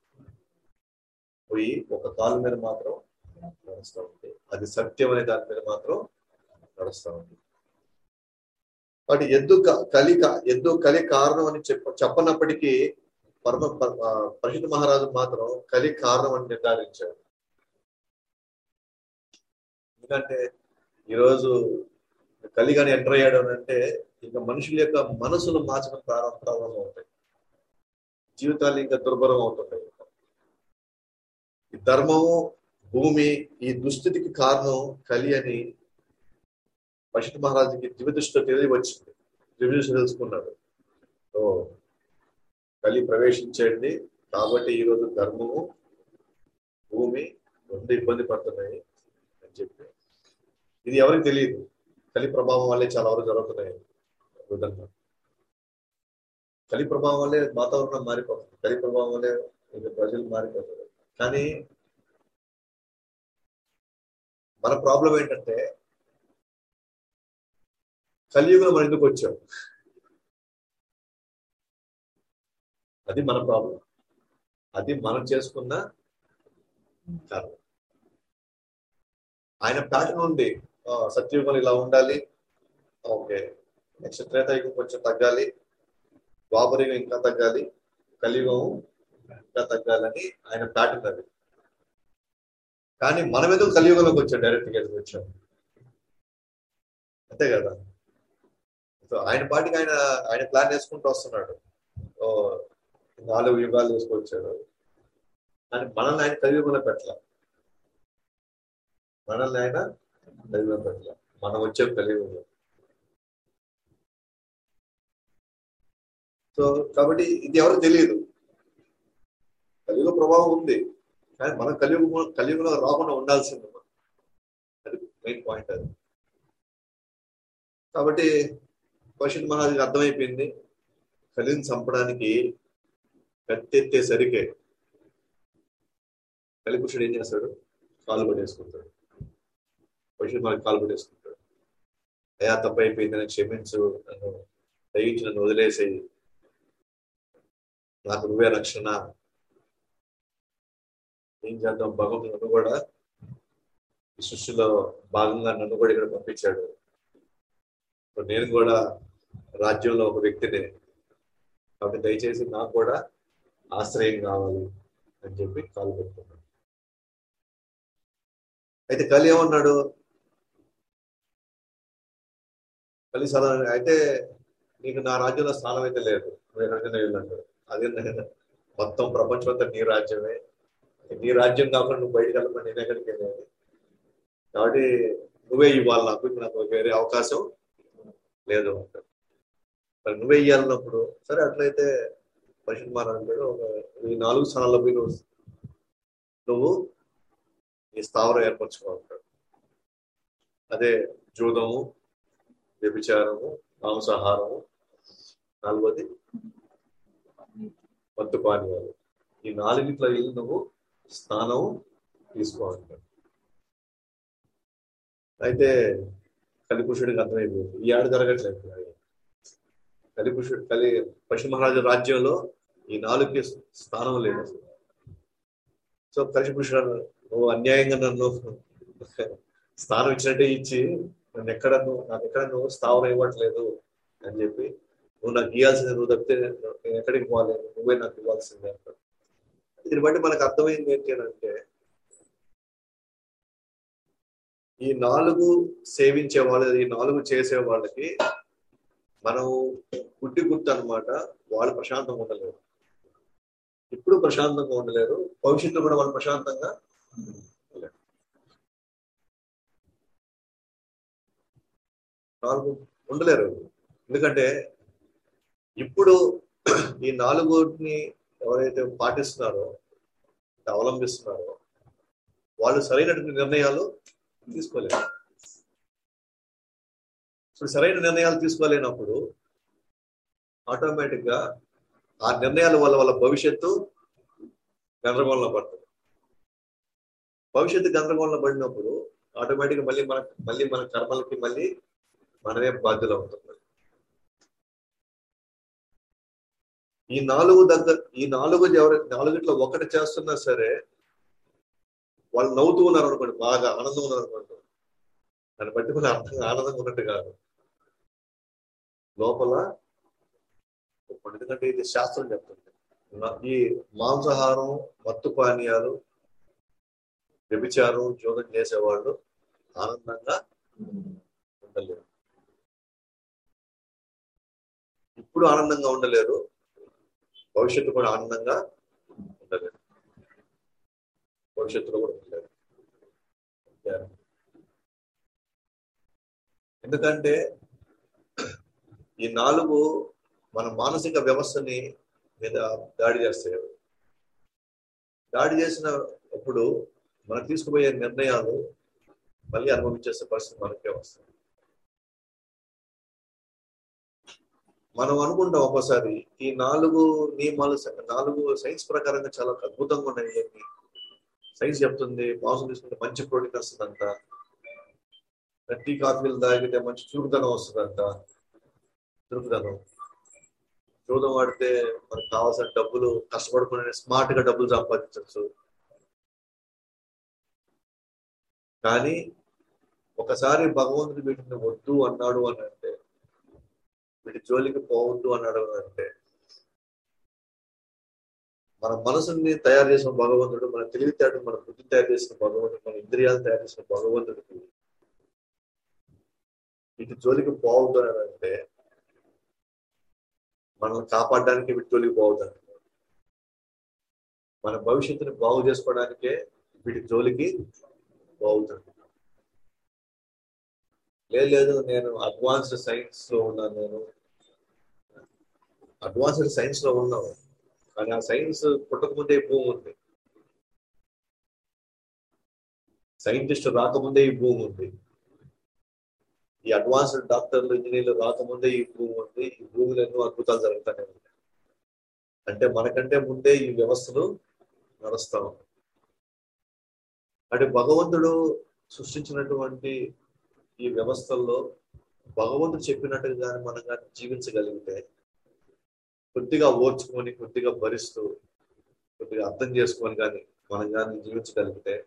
పోయి ఒక కాలు మీద మాత్రం నడుస్తూ ఉంది అది సత్యం అనే దాని మీద మాత్రం నడుస్తూ ఉంది వాటి ఎద్దు కలి ఎద్దు కలి కారణం అని చెప్ప చెప్పనప్పటికీ పరమ పరిషత్ మహారాజు మాత్రం కలి కారణం అని నిర్ధారించాడు ఎందుకంటే ఈరోజు కలిగాని ఎంటర్ అయ్యాడు అని అంటే ఇంకా మనుషుల యొక్క మనసులు మార్చడం ప్రారంభ ప్రారంభం అవుతాయి జీవితాలు ఇంకా దుర్భరం అవుతుంటాయి ఈ ధర్మము భూమి ఈ దుస్థితికి కారణం కలి అని పశుత్ మహారాజుకి దివ్య దృష్టిలో తెలియ వచ్చింది దివ్య దృష్టి తెలుసుకున్నాడు సో కలి ప్రవేశించండి కాబట్టి ఈరోజు ధర్మము భూమి రెండు ఇబ్బంది పడుతున్నాయి అని చెప్పి ఇది ఎవరికి తెలియదు కలి ప్రభావం వల్లే చాలా వరకు జరుగుతున్నాయి విధంగా కలి ప్రభావం వల్లే వాతావరణం మారిపోతుంది కలి ప్రభావం వల్లే ప్రజలు మారిపోతారు కానీ మన ప్రాబ్లం ఏంటంటే కలియుగం మనం ఎందుకు వచ్చాం అది మన ప్రాబ్లం అది మనం చేసుకున్న కారణం ఆయన ప్యాటర్న్ ఉంది సత్యయుగం ఇలా ఉండాలి ఓకే నెక్స్ట్ త్రేతాయుగం కొంచెం తగ్గాలి ద్వాపరయుగం ఇంకా తగ్గాలి కలియుగం ఇంకా తగ్గాలని ఆయన ప్యాటర్న్ అది కానీ మనం ఎందుకు కలియుగంలోకి వచ్చాం డైరెక్ట్ గా వచ్చాం అంతే కదా సో ఆయన పాటికి ఆయన ఆయన ప్లాన్ వేసుకుంటూ వస్తున్నాడు నాలుగు యుగాలు తీసుకొచ్చాడు అని మనల్ని ఆయన కలియుగంలో పెట్టాల మనల్ని ఆయన కలియుగంలో పెట్టాల మనం వచ్చే కలియుగంలో సో కాబట్టి ఇది ఎవరికి తెలియదు కలియుగ ప్రభావం ఉంది కానీ మనం కలియుగం కలియుగంలో రాకుండా ఉండాల్సింది మనం. అది మెయిన్ పాయింట్ అది కాబట్టి క్వశ్చన్ మహారాజుకి అర్థమైపోయింది కలిని చంపడానికి కత్తెత్తేసరికే కలిపురుషుడు ఏం చేస్తాడు కాలు పడేసుకుంటాడు క్వశ్చన్ మనకి కాలు పడేసుకుంటాడు అయా తప్పైపోయింది నన్ను క్షమించు నన్ను దయించి నన్ను వదిలేసేయి నాకు నువ్వే రక్షణ ఏం చేద్దాం భగవంతుడు నన్ను కూడా ఈ సృష్టిలో భాగంగా నన్ను కూడా ఇక్కడ పంపించాడు ఇప్పుడు నేను కూడా రాజ్యంలో ఒక వ్యక్తిని కాబట్టి దయచేసి నాకు కూడా ఆశ్రయం కావాలి అని చెప్పి కాలు పెట్టుకున్నాడు అయితే కలి ఏమన్నాడు కలి సలా అయితే నీకు నా రాజ్యంలో స్థానం అయితే లేదు నువ్వు ఎక్కడికైనా వెళ్ళంటాడు అదే నేను మొత్తం ప్రపంచం అంతా నీ రాజ్యమే నీ రాజ్యం కాకుండా నువ్వు బయటకు వెళ్ళమని నేను ఎక్కడికి వెళ్ళాను కాబట్టి నువ్వే ఇవ్వాలి నాకు ఇప్పుడు నాకు వేరే అవకాశం లేదు అంటాడు మరి నువ్వే ఇవ్వాలన్నప్పుడు సరే అట్లయితే పశ్చిమ మహారాజు ఒక ఈ నాలుగు స్థానాల్లో పోయి నువ్వు నువ్వు నీ స్థావరం ఏర్పరచుకోవాలంటాడు అదే జూదము వ్యభిచారము మాంసాహారము నాలుగోది మత్తు పానీయాలు ఈ నాలుగిట్లో వెళ్ళి నువ్వు స్నానం తీసుకోవాలంటాడు అయితే కలిపురుషుడికి అర్థమైపోయింది ఈ ఆడ జరగట్లేదు కలిపురుషుడు కలి పశ్చిమ మహారాజు రాజ్యంలో ఈ నాలుగుకి స్థానం లేదు అసలు సో కలిపురుషుడు నువ్వు అన్యాయంగా నన్ను స్థానం ఇచ్చినట్టే ఇచ్చి నన్ను ఎక్కడ నువ్వు నాకు ఎక్కడ నువ్వు స్థావరం ఇవ్వట్లేదు అని చెప్పి నువ్వు నాకు ఇవ్వాల్సింది నువ్వు తప్పితే నేను ఎక్కడికి పోలేదు నువ్వే నాకు ఇవ్వాల్సిందే అంటాడు దీన్ని బట్టి మనకు అర్థమైంది ఏంటి అని అంటే ఈ నాలుగు సేవించే వాళ్ళు ఈ నాలుగు చేసే వాళ్ళకి మనం గుడ్డి గుర్తు అనమాట వాళ్ళు ప్రశాంతంగా ఉండలేరు ఇప్పుడు ప్రశాంతంగా ఉండలేరు భవిష్యత్తులో కూడా వాళ్ళు ప్రశాంతంగా ఉండలేరు. నాలుగు ఉండలేరు ఎందుకంటే ఇప్పుడు ఈ నాలుగుని ఎవరైతే పాటిస్తున్నారో అవలంబిస్తున్నారో వాళ్ళు సరైనటువంటి నిర్ణయాలు తీసుకోలేరు ఇప్పుడు సరైన నిర్ణయాలు తీసుకోలేనప్పుడు ఆటోమేటిక్ గా ఆ నిర్ణయాల వల్ల వాళ్ళ భవిష్యత్తు గందరగోళంలో పడుతుంది భవిష్యత్తు గందరగోళంలో పడినప్పుడు ఆటోమేటిక్ మళ్ళీ మన మళ్ళీ మన కర్మలకి మళ్ళీ మనమే బాధ్యులు అవుతుంది ఈ నాలుగు దగ్గర ఈ నాలుగు ఎవరు నాలుగిట్లో ఒకటి చేస్తున్నా సరే వాళ్ళు నవ్వుతూ ఉన్నారు అనుకోండి బాగా ఆనందం ఉన్నారు అనుకోండి దాన్ని బట్టి మన అర్థం ఆనందంగా ఉన్నట్టు కాదు లోపల ఎందుకంటే ఇది శాస్త్రం చెప్తుంది నా- ఈ మాంసాహారం మత్తు పానీయాలు వ్యభిచారం జోదం చేసేవాళ్ళు ఆనందంగా ఉండలేరు ఇప్పుడు ఆనందంగా ఉండలేరు భవిష్యత్తు కూడా ఆనందంగా ఉండలేరు భవిష్యత్తులో కూడా ఉండలేరు ఎందుకంటే ఈ నాలుగు మన మానసిక వ్యవస్థని మీద దాడి చేస్తాయి దాడి చేసిన అప్పుడు మనం తీసుకుపోయే నిర్ణయాలు మళ్ళీ అనుభవించేసే పరిస్థితి మనకే వస్తుంది మనం అనుకుంటాం ఒక్కోసారి ఈ నాలుగు నియమాలు నాలుగు సైన్స్ ప్రకారంగా చాలా అద్భుతంగా ఉన్నాయి ఇవన్నీ సైన్స్ చెప్తుంది మాంసం తీసుకుంటే మంచి ప్రోటీన్ వస్తుందంట టీ కాఫీలు తాగితే మంచి చురుకుదనం వస్తుందంట చురుకుదనం జూదం ఆడితే మనకు కావాల్సిన డబ్బులు కష్టపడుకునే స్మార్ట్ గా డబ్బులు సంపాదించవచ్చు కానీ ఒకసారి భగవంతుడు వీటిని వద్దు అన్నాడు అని అంటే వీటి జోలికి పోవద్దు అన్నాడు అని అంటే మన మనసుని తయారు చేసిన భగవంతుడు మన తెలివితేటలు మన బుద్ధి తయారు చేసిన భగవంతుడు మన ఇంద్రియాలు తయారు చేసిన భగవంతుడికి వీటి జోలికి పోవద్దు అని అంటే మనల్ని కాపాడడానికి వీటి జోలికి పోవద్దు అంటున్నాడు మన భవిష్యత్తుని బాగు చేసుకోవడానికే వీటి జోలికి బాగుతుంది లేదు లేదు నేను అడ్వాన్స్డ్ సైన్స్ లో ఉన్నాను నేను అడ్వాన్స్డ్ సైన్స్ లో ఉన్నాను కానీ ఆ సైన్స్ పుట్టకముందే ఈ భూమి ఉంది సైంటిస్ట్ రాకముందే ఈ భూమి ఉంది ఈ అడ్వాన్స్డ్ డాక్టర్లు ఇంజనీర్లు రాకముందే ఈ భూమి ఉంది ఈ భూమిలో ఎన్నో అద్భుతాలు జరుగుతానే ఉన్నాయి అంటే మనకంటే ముందే ఈ వ్యవస్థలు నడుస్తా ఉన్నాయి అంటే భగవంతుడు సృష్టించినటువంటి ఈ వ్యవస్థల్లో భగవంతుడు చెప్పినట్టుగా కానీ మనం కానీ జీవించగలిగితే కొద్దిగా ఓర్చుకొని కొద్దిగా భరిస్తూ కొద్దిగా అర్థం చేసుకొని కానీ మనం కానీ జీవించగలిగితే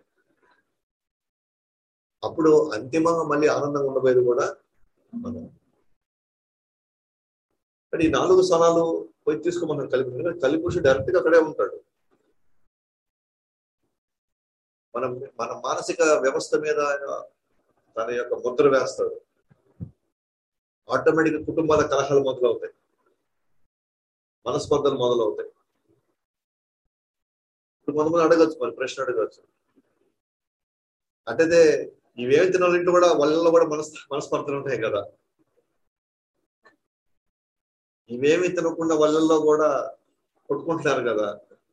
అప్పుడు అంతిమంగా మళ్ళీ ఆనందంగా ఉండబోయేది కూడా మనం కానీ ఈ నాలుగు స్థలాలు పోయి తీసుకోమన్నాడు కలిపి ఎందుకంటే కలి పురుషుడు డైరెక్ట్ గా అక్కడే ఉంటాడు మనం మన మానసిక వ్యవస్థ మీద ఆయన తన యొక్క ముద్ర వేస్తాడు ఆటోమేటిక్ కుటుంబాల కలహాలు మొదలవుతాయి మనస్పర్ధలు మొదలవుతాయి ఇప్పుడు కొంతమంది అడగచ్చు మరి ప్రశ్న అడగచ్చు అంటే ఇవేమి తినాలంటే కూడా వాళ్ళలో కూడా మనస్ మనస్పర్ధలు ఉంటాయి కదా ఇవేమి తినకుండా వాళ్ళల్లో కూడా కొట్టుకుంటున్నారు కదా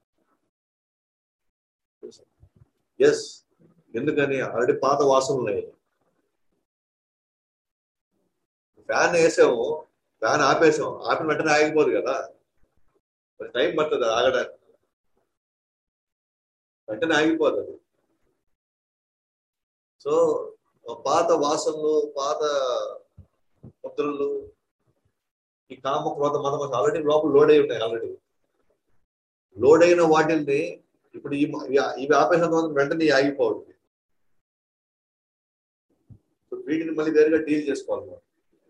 ఎస్ ఎందుకని ఆల్రెడీ పాత వాసనలు ఉన్నాయి ఫ్యాన్ వేసాము ఫ్యాన్ ఆపేసాం ఆపిన వెంటనే ఆగిపోదు కదా మరి టైం పడుతుంది ఆగడానికి వెంటనే ఆగిపోదు అది సో పాత వాసనలు పాత ముద్రలు ఈ కామ క్రోధ మతం ఆల్రెడీ లోపల లోడ్ అయి ఉన్నాయి ఆల్రెడీ లోడ్ అయిన వాటిల్ని ఇప్పుడు ఈ ఇవి ఆపేసిన తర్వాత వెంటనే ఆగిపోవాలి వీటిని మళ్ళీ వేరుగా డీల్ చేసుకోవాలి మనం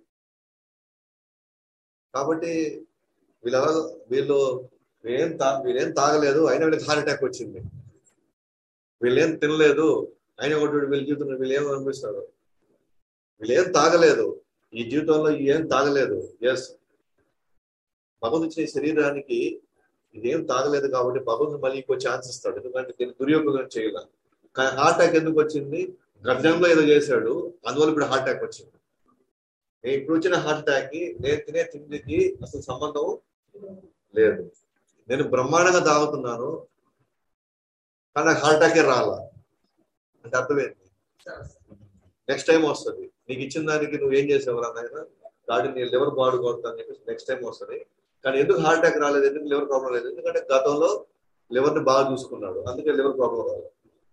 కాబట్టి వీళ్ళ వీళ్ళు వీళ్ళేం తా వీళ్ళేం తాగలేదు అయినా వీళ్ళకి హార్ట్ అటాక్ వచ్చింది వీళ్ళేం తినలేదు అయినా ఒకటి వీళ్ళ జీవితంలో వీళ్ళు ఏం అనిపిస్తారు వీళ్ళేం తాగలేదు ఈ జీవితంలో ఏం తాగలేదు ఎస్ భగవంతు ఇచ్చిన శరీరానికి ఇదేం తాగలేదు కాబట్టి భగవంతుడు మళ్ళీ ఇంకో ఛాన్స్ ఇస్తాడు ఎందుకంటే దీన్ని దుర్యోగం చేయాల కానీ హార్ట్ అటాక్ ఎందుకు వచ్చింది గర్జంలో ఏదో చేశాడు అందువల్ల ఇప్పుడు హార్ట్ అటాక్ వచ్చింది నేను ఇప్పుడు వచ్చిన హార్ట్ అటాక్ కి నేను తినే తిండికి అసలు సంబంధం లేదు నేను బ్రహ్మాండంగా తాగుతున్నాను కానీ నాకు హార్ట్ అటాకే రాలా అంటే అర్థమైంది నెక్స్ట్ టైం వస్తుంది నీకు ఇచ్చిన దానికి నువ్వు ఏం చేసావు నాయన కాబట్టి నీ లివర్ బాడు కొడతాను చెప్పేసి నెక్స్ట్ టైం వస్తుంది కానీ ఎందుకు హార్ట్ అటాక్ రాలేదు ఎందుకు లివర్ ప్రాబ్లం లేదు ఎందుకంటే గతంలో లివర్ ని బాగా చూసుకున్నాడు అందుకే లివర్ ప్రాబ్లం రాలేదు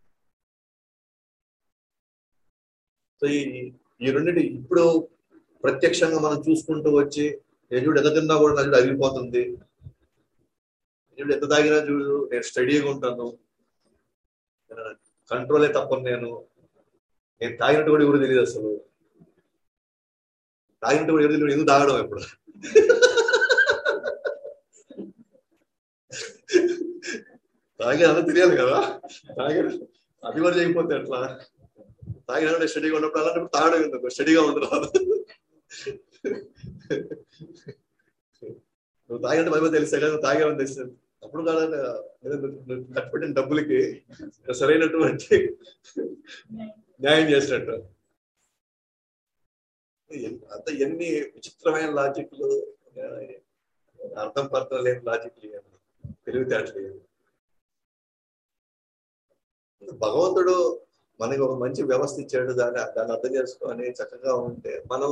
సో ఈ ఈ రెండింటి ఇప్పుడు ప్రత్యక్షంగా మనం చూసుకుంటూ వచ్చి యజుడు ఎంత తిన్నా కూడా నజుడు అరిగిపోతుంది యజుడు ఎంత తాగినా చూడు నేను స్టడీగా ఉంటాను కంట్రోలే తప్పను నేను నేను తాగినట్టు కూడా ఎవరు తెలియదు అసలు తాగినట్టు కూడా ఎవరు తెలియదు ఎందుకు తాగడం ఇప్పుడు తాగి అలా తెలియాలి కదా తాగి అది కూడా చేయకపోతే ఎట్లా తాగిన స్టడీగా ఉన్నప్పుడు అలాంటప్పుడు తాగడం ఎందుకు స్టడీగా ఉండదు నువ్వు తాగినట్టు మరి తెలిసా కదా నువ్వు తాగేవని తెలిసి అప్పుడు కాదు కట్టుబడిన డబ్బులకి సరైనటువంటి న్యాయం చేసినట్టు అంత ఎన్ని విచిత్రమైన లాజిక్లు అర్థం పర్థం లేని లాజిక్లు తెలివితేటలు భగవంతుడు మనకి ఒక మంచి వ్యవస్థ ఇచ్చాడు దాన్ని దాన్ని అర్థం చేసుకొని చక్కగా ఉంటే మనం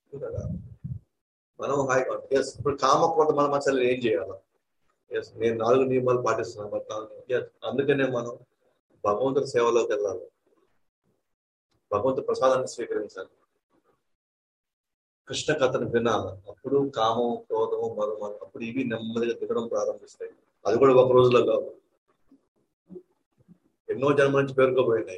మనం హాయిగా ఎస్ ఇప్పుడు కామక్రోధ మన మధ్యలో ఏం చేయాలి ఎస్ నేను నాలుగు నియమాలు పాటిస్తున్నాను బట్ అందుకనే మనం భగవంతుడి సేవలోకి వెళ్ళాలి భగవంతు ప్రసాదాన్ని స్వీకరించాలి కృష్ణ కథను వినాలి అప్పుడు కామం క్రోధము మరో అప్పుడు ఇవి నెమ్మదిగా దిగడం ప్రారంభిస్తాయి అది కూడా ఒక రోజులో కాదు ఎన్నో జన్మ నుంచి పేరుకోబోయినాయి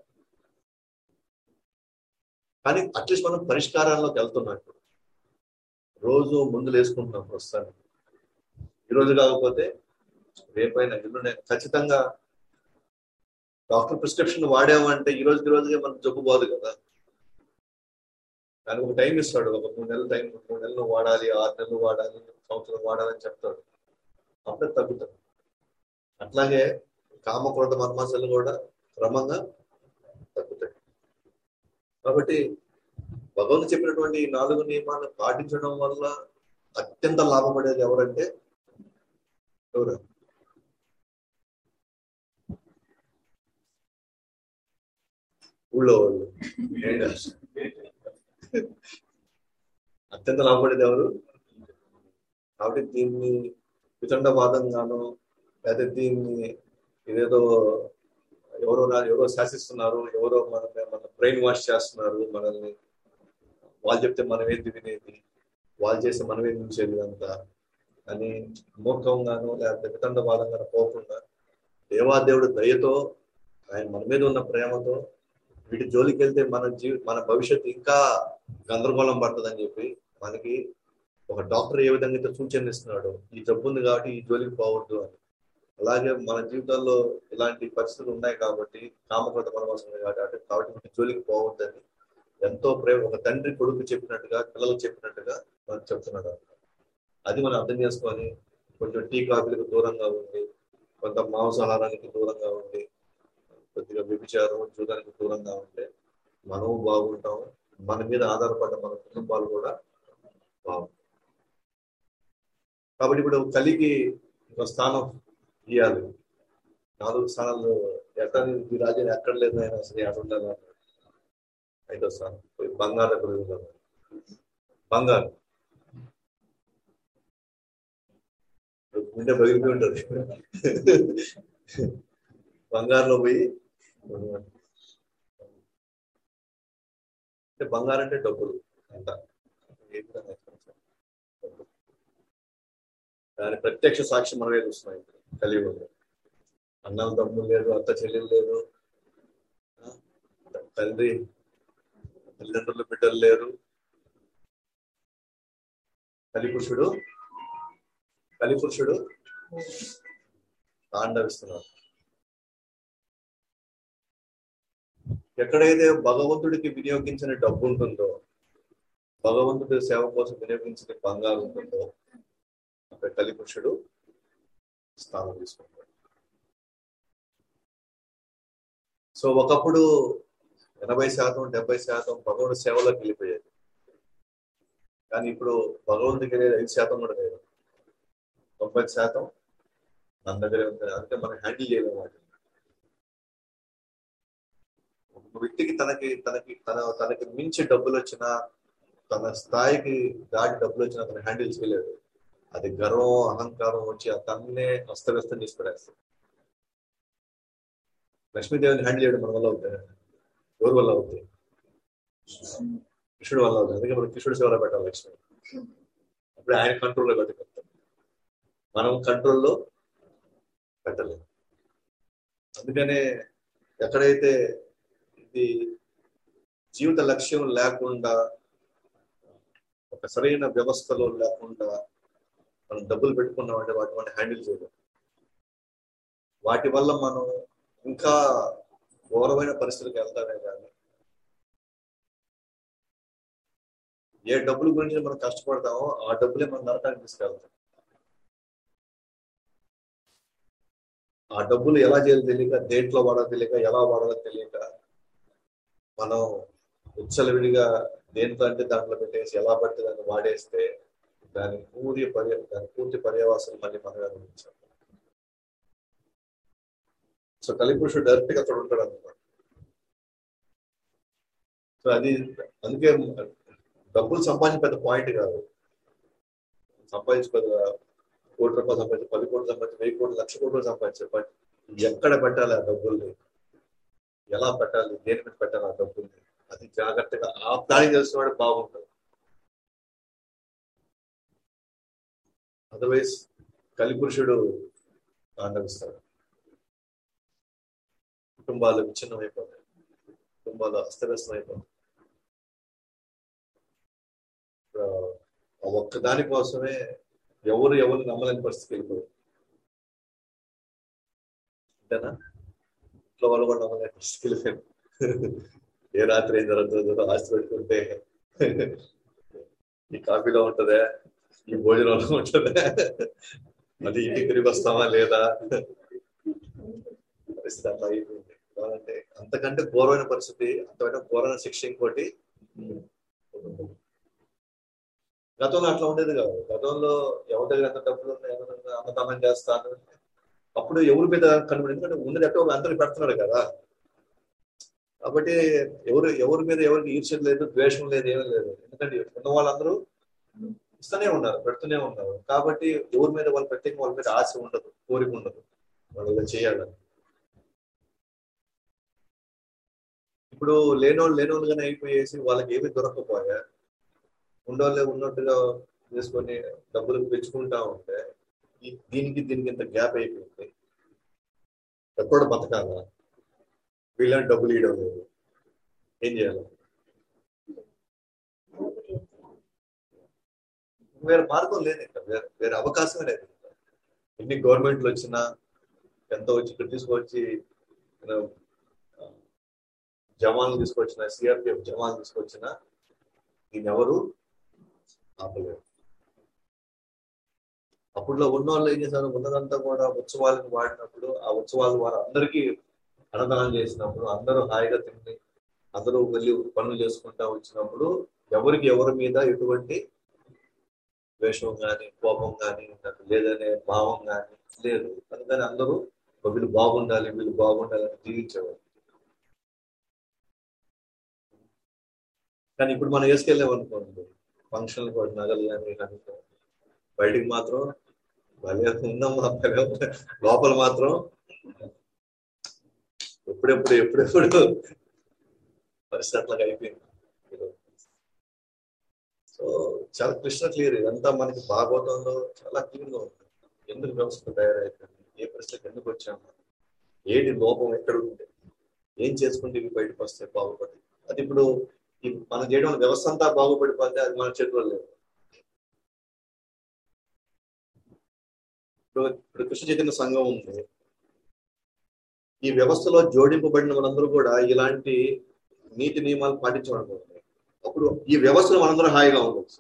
కానీ అట్లీస్ట్ మనం పరిష్కారాల్లోకి వెళ్తున్నాం ఇప్పుడు రోజు ముందులు వేసుకుంటున్నాం ప్రస్తుతానికి ఈ రోజు కాకపోతే రేపైనా ఎల్లుండే ఖచ్చితంగా డాక్టర్ ప్రిస్క్రిప్షన్ వాడామంటే ఈ రోజుకి రోజుగా మనకు జబ్బు పోదు కదా దానికి ఒక టైం ఇస్తాడు ఒక మూడు నెలలు టైం మూడు నెలలు వాడాలి ఆరు నెలలు వాడాలి సంవత్సరం వాడాలని చెప్తాడు అప్పుడే తగ్గుతాడు అట్లాగే కామక్రోధ మర్మాసాలు కూడా క్రమంగా తగ్గుతాయి కాబట్టి భగవంతుడు చెప్పినటువంటి ఈ నాలుగు నియమాలను పాటించడం వల్ల అత్యంత లాభపడేది ఎవరంటే ఎవరు ఊళ్ళో వాళ్ళు ఏంటి? అత్యంత లాభపడేది ఎవరు కాబట్టి దీన్ని వితండవాదంగాను లేదా దీన్ని ఇదేదో ఎవరో నా- ఎవరో శాసిస్తున్నారు ఎవరో మన మన బ్రెయిన్ వాష్ చేస్తున్నారు మనల్ని వాళ్ళు చెప్తే మనం ఏంటి వినేది వాళ్ళు చేస్తే మనం ఏం చూసేది అంతా అని మూర్ఖంగాను లేకపోతే వితండవాదంగాను పోకుండా దేవాదేవుడు దయతో ఆయన మన మీద ఉన్న ప్రేమతో వీటి జోలికి వెళ్తే మన జీవి మన భవిష్యత్తు ఇంకా గందరగోళం పడుతుందని చెప్పి మనకి ఒక డాక్టర్ ఏ విధంగా అయితే సూచనలు ఇస్తున్నాడు ఈ జబ్బు ఉంది కాబట్టి ఈ జోలికి పోవద్దు అని అలాగే మన జీవితాల్లో ఇలాంటి పరిస్థితులు ఉన్నాయి కాబట్టి కామకృత పరమాసం ఉంది కాబట్టి కాబట్టి మన జోలికి పోవద్దని ఎంతో ప్రేమ ఒక తండ్రి కొడుకు చెప్పినట్టుగా పిల్లలకు చెప్పినట్టుగా మనకు చెప్తున్నాడు అది మనం అర్థం చేసుకొని కొంచెం టీ కాఫీలకు దూరంగా ఉండి కొంత మాంసాహారానికి దూరంగా ఉండి కొద్దిగా వ్యభిచారం చూడడానికి దూరంగా ఉంటే మనము బాగుంటాం మన మీద ఆధారపడ్డ మన కుటుంబాలు కూడా బాగుంటాయి కాబట్టి ఇప్పుడు కలిగి ఒక స్థానం ఇవ్వాలి నాలుగు స్థానాలు ఎక్కడ ఈ రాజ్యం ఎక్కడ లేదు ఆయన అసలు ఎక్కడ ఉండాలి అన్నాడు. ఐదో స్థానం పోయి బంగారు ఎక్కడ ఉంది అన్నాడు. బంగారు గుండె పగిలిపోయి ఉంటది బంగారులో పోయి అంటే బంగారం అంటే డబ్బులు అంత ఏ విధంగా చెప్పచ్చు? డబ్బులు. దాని ప్రత్యక్ష సాక్ష్యం మనమే చూస్తున్నాం ఇప్పుడు కలియుగంలో అన్నం తమ్ముడు లేదు అత్త చెల్లెలు లేదు ఆ, తండ్రి తల్లిదండ్రులు బిడ్డలు లేరు కలిపురుషుడు కలిపురుషుడు తాండవిస్తున్నాడు ఎక్కడైతే భగవంతుడికి వినియోగించిన డబ్బు ఉంటుందో భగవంతుడి సేవ కోసం వినియోగించిన బంగారు ఉంటుందో అక్కడ కలిపురుషుడు స్థానం తీసుకుంటాడు సో ఒకప్పుడు ఎనభై శాతం డెబ్బై శాతం భగవంతుడి సేవలోకి వెళ్ళిపోయేది కానీ ఇప్పుడు భగవంతుడికి వెళ్ళేది ఐదు శాతం కూడా లేదు తొంభై శాతం మన దగ్గరే ఉంది అంటే మనం హ్యాండిల్ చేయలేము వాటిని ఒక వ్యక్తికి తనకి తనకి తన తనకి మించి డబ్బులు వచ్చినా తన స్థాయికి దాటి డబ్బులు వచ్చినా తన హ్యాండిల్ చేయలేదు అది గర్వం అహంకారం వచ్చి తన్నే అస్తవ్యస్తం చేసి పడేస్తుంది లక్ష్మీదేవిని హ్యాండిల్ చేయడం మన వల్ల అవుతాయి ఎవరి వల్ల అవుతాయి కృష్ణుడు వల్ల అవుతుంది అందుకే మనం కృష్ణుడు సేవలో పెట్టాలి లక్ష్మి అప్పుడే ఆయన కంట్రోల్లో పెట్టగలుగుతాం మనం కంట్రోల్లో పెట్టలేము అందుకనే ఎక్కడైతే ఇది జీవిత లక్ష్యం లేకుండా ఒక సరైన వ్యవస్థలో లేకుండా మనం డబ్బులు పెట్టుకున్నామంటే వాటి మనం హ్యాండిల్ చేయలేం వాటి వల్ల మనం ఇంకా ఘోరమైన పరిస్థితులకు వెళ్తామే కానీ ఏ డబ్బుల గురించి మనం కష్టపడతామో ఆ డబ్బులే మనం నరకానికి తీసుకెళ్తాం ఆ డబ్బులు ఎలా చేయాలో తెలియక దేంట్లో వాడాలో తెలియక ఎలా వాడాలో తెలియక మనం ఉచ్చలవిడిగా దేంట్లో అంటే దాంట్లో పెట్టేసి ఎలా పడితే దాన్ని వాడేస్తే దాని పూర్తి పర్య దాని పూర్తి పర్యవాసం మళ్ళీ మనమే అనుభవించాం సో కలిపురుషుడు డైరెక్ట్ గా అక్కడ ఉంటాడు అనమాట సో అది అందుకే డబ్బులు సంపాదించిన పెద్ద పాయింట్ కాదు సంపాదించి పెద్ద కోటి రూపాయలు సంపాదించి పది కోట్లు సంపాదించి వెయ్యి కోట్లు లక్ష కోట్లు సంపాదించారు బట్ ఎక్కడ పెట్టాలి ఆ డబ్బుల్ని ఎలా పెట్టాలి దేని మీద పెట్టాలి ఆ డబ్బుల్ని అది జాగ్రత్తగా ఆ ప్లానింగ్ చేస్తున్నవాడు బాగుంటుంది అదర్వైజ్ కలిపురుషుడు తాండవిస్తాడు కుటుంబాలు విచ్ఛిన్నం అయిపోతాయి కుటుంబాలు అస్తవ్యస్తం అయిపోతాయి ఆ ఒక్క దాని కోసమే ఎవరు ఎవరు నమ్మలేని పరిస్థితికి వెళ్ళిపోయారు అంతేనా ఇంట్లో వాళ్ళు కూడా నమ్మలేని పరిస్థితికి వెళ్ళిపోయారు ఏ రాత్రి ఏం జరుగుతుందో ఆస్తి పెట్టుకుంటే ఈ కాఫీలో ఉంటదే ఈ భోజనంలో ఉంటదే అది ఇంటికి తిరిగి వస్తామా లేదా పరిస్థితి అట్లా అయిపోయింది అంటే అంతకంటే ఘోరమైన పరిస్థితి అంతకంటే ఘోరమైన శిక్ష ఇంకోటి గతంలో అట్లా ఉండేది కాదు గతంలో ఎవరి దగ్గర ఎంత డబ్బులు ఉన్నాయి ఎవరి దగ్గర అన్నదానం చేస్తాను అప్పుడు ఎవరి మీద కనబడి ఎందుకంటే ఉన్నది ఎట్టో అందరికి పెడుతున్నాడు కదా కాబట్టి ఎవరు ఎవరి మీద ఎవరికి ఈర్ష్యం లేదు ద్వేషం లేదు ఏమీ లేదు ఎందుకంటే ఉన్న వాళ్ళందరూ ఇస్తూనే ఉన్నారు పెడుతూనే ఉన్నారు కాబట్టి ఎవరి మీద వాళ్ళు ప్రత్యేక వాళ్ళ మీద ఆశ ఉండదు కోరిక ఉండదు వాళ్ళు ఇలా చేయాలని ఇప్పుడు లేనోళ్ళు లేనోళ్ళుగానే అయిపోయేసి వాళ్ళకి ఏమి దొరకకపోయా ఉండోళ్ళే ఉన్నట్టుగా చేసుకొని డబ్బులు పెంచుకుంటా ఉంటే ఈ- దీనికి దీనికి ఇంత గ్యాప్ అయిపోయింది ఎక్కడ బతకాలా వీళ్ళని డబ్బులు ఇవ్వడం లేదు ఏం చేయాలి వేరే మార్గం లేదు ఇంకా వేరే వేరే అవకాశమే లేదు ఇంకా. ఎన్ని గవర్నమెంట్లు వచ్చినా ఎంత వచ్చి ఇక్కడ తీసుకొచ్చి you know, ఆ, జవాన్లు తీసుకొచ్చిన సిఆర్పిఎఫ్ జవాన్లు తీసుకొచ్చిన దీన్ని ఎవరు ఆపలేరు అప్పుడులో ఉన్న వాళ్ళు ఏం చేశారు ఉన్నదంతా కూడా ఉత్సవాలకు వాడినప్పుడు ఆ ఉత్సవాలు వారు అందరికీ అన్నదానం చేసినప్పుడు అందరూ హాయిగా తిని అందరూ వెళ్ళి పనులు చేసుకుంటా వచ్చినప్పుడు ఎవరికి ఎవరి మీద ఎటువంటి ద్వేషం కానీ కోపం కానీ నాకు లేదనే భావం కానీ లేదు అందుకని అందరూ వీళ్ళు బాగుండాలి వీళ్ళు బాగుండాలి అని జీవించేవారు కానీ ఇప్పుడు మనం వేసుకెళ్ళామనుకోండి ఫంక్షన్లు కూడా నగలు కానీ కనుక బయటికి మాత్రం భలే ఉన్నాం మాత్రం లోపల మాత్రం ఎప్పుడెప్పుడు ఎప్పుడెప్పుడు పరిస్థితి అట్లాగా అయిపోయింది సో చాలా కృష్ణ క్లియర్ ఇదంతా మనకి భాగవతంలో చాలా క్లియర్ గా ఉంది ఎందుకు వ్యవస్థ తయారైపోయింది ఏ పరిస్థితికి ఎందుకు వచ్చాము ఏంటి లోపం ఎక్కడ ఉంది ఏం చేసుకుంటే ఇవి బయటకు వస్తే బాగుపడి అది ఇప్పుడు ఈ మనం చేయడం వల్ల వ్యవస్థ అంతా బాగుపడిపోతే అది మన చేతిలో లేదు ఇప్పుడు ఇప్పుడు కృష్ణ చైతన్య సంఘం ఉంది ఈ వ్యవస్థలో జోడింపబడిన వాళ్ళందరూ కూడా ఇలాంటి నీతి నియమాలు పాటించమనుకోండి అప్పుడు ఈ వ్యవస్థలో మనందరం హాయిగా ఉండొచ్చు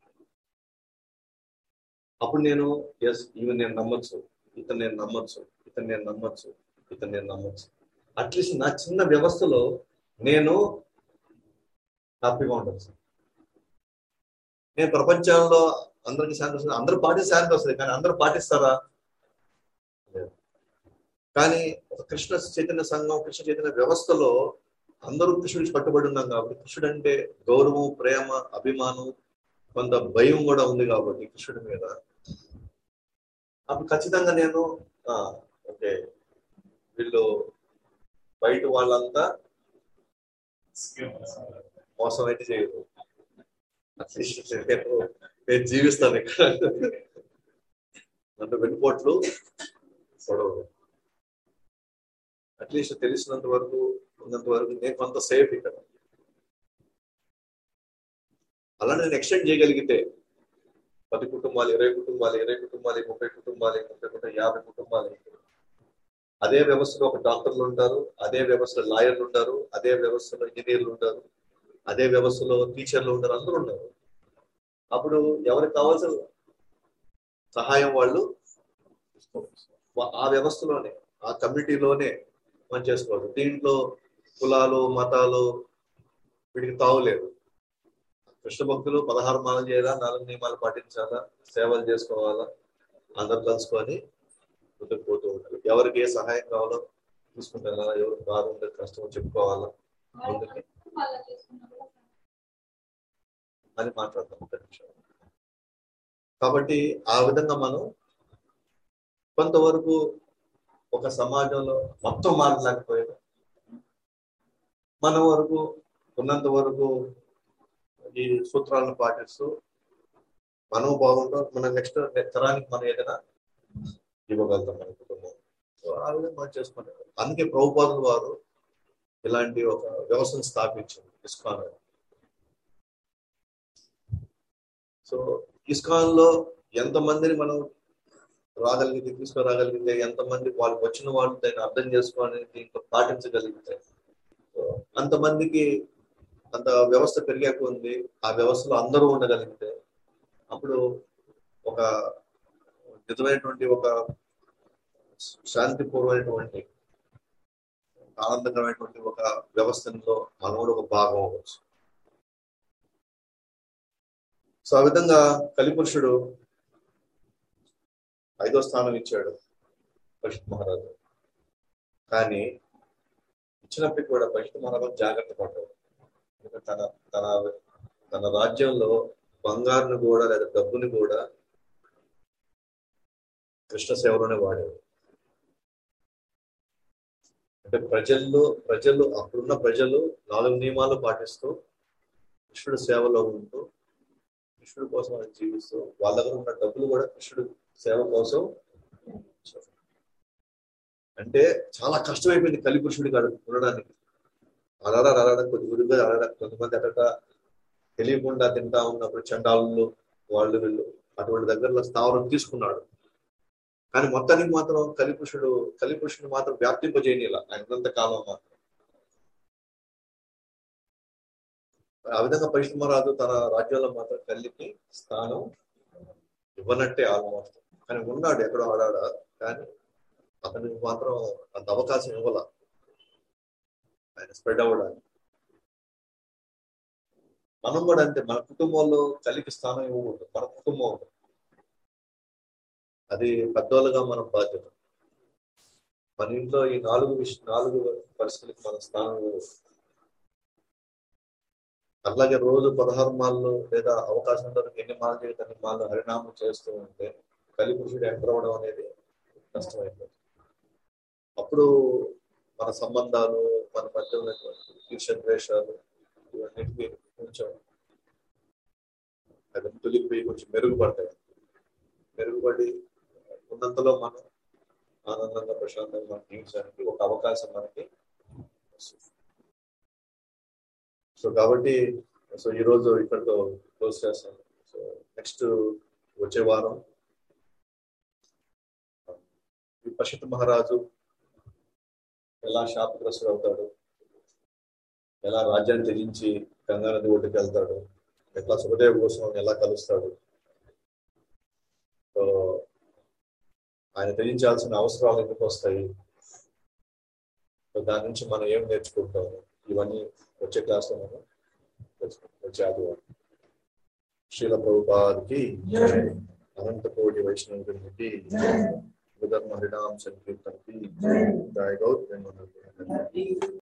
అప్పుడు నేను ఎస్ ఈవెన్ నేను నమ్మొచ్చు ఇతను నేను నమ్మొచ్చు ఇతను నేను నమ్మొచ్చు ఇతను నేను నమ్మొచ్చు అట్లీస్ట్ నా చిన్న వ్యవస్థలో నేను హ్యాపీగా ఉండొచ్చు నేను ప్రపంచంలో అందరికి శాంతి వస్తుంది అందరూ పాటిస్తే శాంతి వస్తుంది కానీ అందరూ పాటిస్తారా లేదు. కానీ ఒక కృష్ణ చైతన్య సంఘం కృష్ణ చైతన్య వ్యవస్థలో అందరూ కృష్ణుడికి కట్టుబడి ఉన్నాం కాబట్టి కృష్ణుడు అంటే గౌరవం ప్రేమ అభిమానం కొంత భయం కూడా ఉంది కాబట్టి కృష్ణుడి మీద అప్పుడు ఖచ్చితంగా నేను ఆ, ఓకే వీళ్ళు బయట వాళ్ళంతా మోసం అయితే చేయదు అట్లీస్ట్ నేను నేను జీవిస్తాను ఇక్కడ నన్ను వెన్నుపోట్లు పొడవు అట్లీస్ట్ తెలిసినంత వరకు ఉన్నంత వరకు నేను కొంత సేఫ్ ఇక్కడ అలా నేను ఎక్స్టెండ్ చేయగలిగితే పది కుటుంబాలు ఇరవై కుటుంబాలు ఇరవై కుటుంబాలు ముప్పై కుటుంబాలు ముప్పై కుటుంబాలు యాభై కుటుంబాలు అదే వ్యవస్థలో ఒక డాక్టర్లు ఉంటారు అదే వ్యవస్థలో లాయర్లు ఉంటారు అదే వ్యవస్థలో ఇంజనీర్లు ఉంటారు అదే వ్యవస్థలో టీచర్లు ఉంటారు అందరూ ఉన్నారు అప్పుడు ఎవరికి కావాల్సిన సహాయం వాళ్ళు వా- ఆ వ్యవస్థలోనే ఆ కమ్యూనిటీలోనే మనం చేసుకోవచ్చు దీంట్లో కులాలు మతాలు వీటికి తావులేదు కృష్ణ భక్తులు పదహారు మాలలు చేయాలా నాలుగు నియమాలు పాటించాలా సేవలు చేసుకోవాలా అందరు కలుసుకొని ముందుకు పోతూ ఉంటారు ఎవరికి ఏ సహాయం కావాలో చూసుకుంటారా ఎవరికి బాధ ఉంటే కష్టం చెప్పుకోవాలా ముందుకి అని మాట్లాడతాం ఒక నిమిషం కాబట్టి ఆ విధంగా మనం కొంతవరకు ఒక సమాజంలో మొత్తం మారలేకపోయినా మన వరకు ఉన్నంత వరకు ఈ సూత్రాలను పాటిస్తూ మనం బాగుంటాం మన నెక్స్ట్ తరానికి మనం ఏదైనా ఇవ్వగలుగుతాం మన కుటుంబం సో ఆ విధంగా మనం చేసుకుంటాం అందుకే ప్రభుపాదులు వారు ఇలాంటి ఒక వ్యవస్థను స్థాపించారు ఇస్కాన్ అని. సో ఇస్కాన్ లో ఎంతమందిని మనం రాగలిగితే తీసుకురాగలిగితే ఎంతమంది వాళ్ళు వచ్చిన వాళ్ళు దాన్ని అర్థం చేసుకొని దీంట్లో పాటించగలిగితే సో అంతమందికి అంత వ్యవస్థ పెరిగాక ఉంది ఆ వ్యవస్థలో అందరూ ఉండగలిగితే అప్పుడు ఒక నిజమైనటువంటి ఒక శాంతిపూర్వమైనటువంటి ఆనందకరమైనటువంటి ఒక వ్యవస్థలో మనం కూడా ఒక భాగం అవ్వచ్చు సో ఆ విధంగా కలిపురుషుడు ఐదో స్థానం ఇచ్చాడు పరిషత్ మహారాజు కానీ ఇచ్చినప్పటికీ కూడా పరిషత్ మహారాజు జాగ్రత్త పడ్డాడు ఎందుకంటే తన తన తన రాజ్యంలో బంగారుని కూడా లేదా డబ్బుని కూడా కృష్ణ సేవలోనే వాడాడు అంటే ప్రజల్లో ప్రజలు అప్పుడున్న ప్రజలు నాలుగు నియమాలు పాటిస్తూ కృష్ణుడి సేవలో ఉంటూ కృష్ణుడి కోసం వాళ్ళు జీవిస్తూ వాళ్ళ దగ్గర ఉన్న డబ్బులు కూడా కృష్ణుడి సేవ కోసం అంటే చాలా కష్టమైపోయింది కలిపురుషుడి కాదు ఉండడానికి అలరా అలరా కొద్ది కొద్దిగా అలరా కొంతమంది అక్కడ తెలియకుండా తింటా ఉన్నప్పుడు చండాలు వాళ్ళు వీళ్ళు అటువంటి దగ్గరలో స్థావరం తీసుకున్నాడు కానీ మొత్తానికి మాత్రం కలిపురుషుడు కలిపురుషుడు మాత్రం వ్యాప్తింపజేయనిలా ఆయన ఉన్నంత కాలం మాత్రం ఆ విధంగా పరిశ్రమరాజు తన రాజ్యంలో మాత్రం తల్లికి స్థానం ఇవ్వనట్టే ఆల్మోస్ట్ కానీ ఉన్నాడు ఎక్కడో ఆడాడ కానీ అతనికి మాత్రం అంత అవకాశం ఇవ్వాల ఆయన స్ప్రెడ్ అవ్వడానికి మనం కూడా అంతే మన కుటుంబంలో తల్లికి స్థానం ఇవ్వకూడదు మన కుటుంబం అది పెద్దోళ్ళుగా మనం బాధ్యత మన ఇంట్లో ఈ నాలుగు విష నాలుగు పరిస్థితులకు మన స్థానం ఇవ్వకూడదు అట్లాగే రోజు పదహారు మాళ్ళు లేదా అవకాశం దొరికి ఎన్ని మాలు చేయడం అన్ని మాళ్ళు హరినామం చేస్తూ ఉంటే కలిపురుషుడు ఎంటర్ అవ్వడం అనేది కష్టమైపోతుంది అప్పుడు మన సంబంధాలు మన మధ్య ఉన్నటువంటి ఈర్ష్య ద్వేషాలు ఇవన్నిటికీ కొంచెం అది తొలిగిపోయి కొంచెం మెరుగుపడతాయి మెరుగుపడి ఉన్నంతలో మనం ఆనందంగా ప్రశాంతంగా మనం జీవించడానికి ఒక అవకాశం మనకి వస్తుంది సో కాబట్టి సో ఈ రోజు ఇక్కడితో క్లోజ్ చేస్తాను సో నెక్స్ట్ వచ్చే వారం ఈ పశుత మహారాజు ఎలా శాపగ్రస్తుడు అవుతాడు ఎలా రాజ్యాన్ని త్యజించి గంగా నది ఒడ్డుకి వెళ్తాడు ఎట్లా సుఖదేవ కోసం ఎలా కలుస్తాడు సో ఆయన త్యజించాల్సిన అవసరాలు ఎందుకు వస్తాయి సో దాని నుంచి మనం ఏం నేర్చుకుంటాము ఇవన్నీ వచ్చే క్లాస్ లో మనం వచ్చే ఆదివారం శ్రీల ప్రభుపాదికి అనంత కోటి వైష్ణవుడికి ధర్మ హరినామ సంకీర్తనకి జయ గౌత్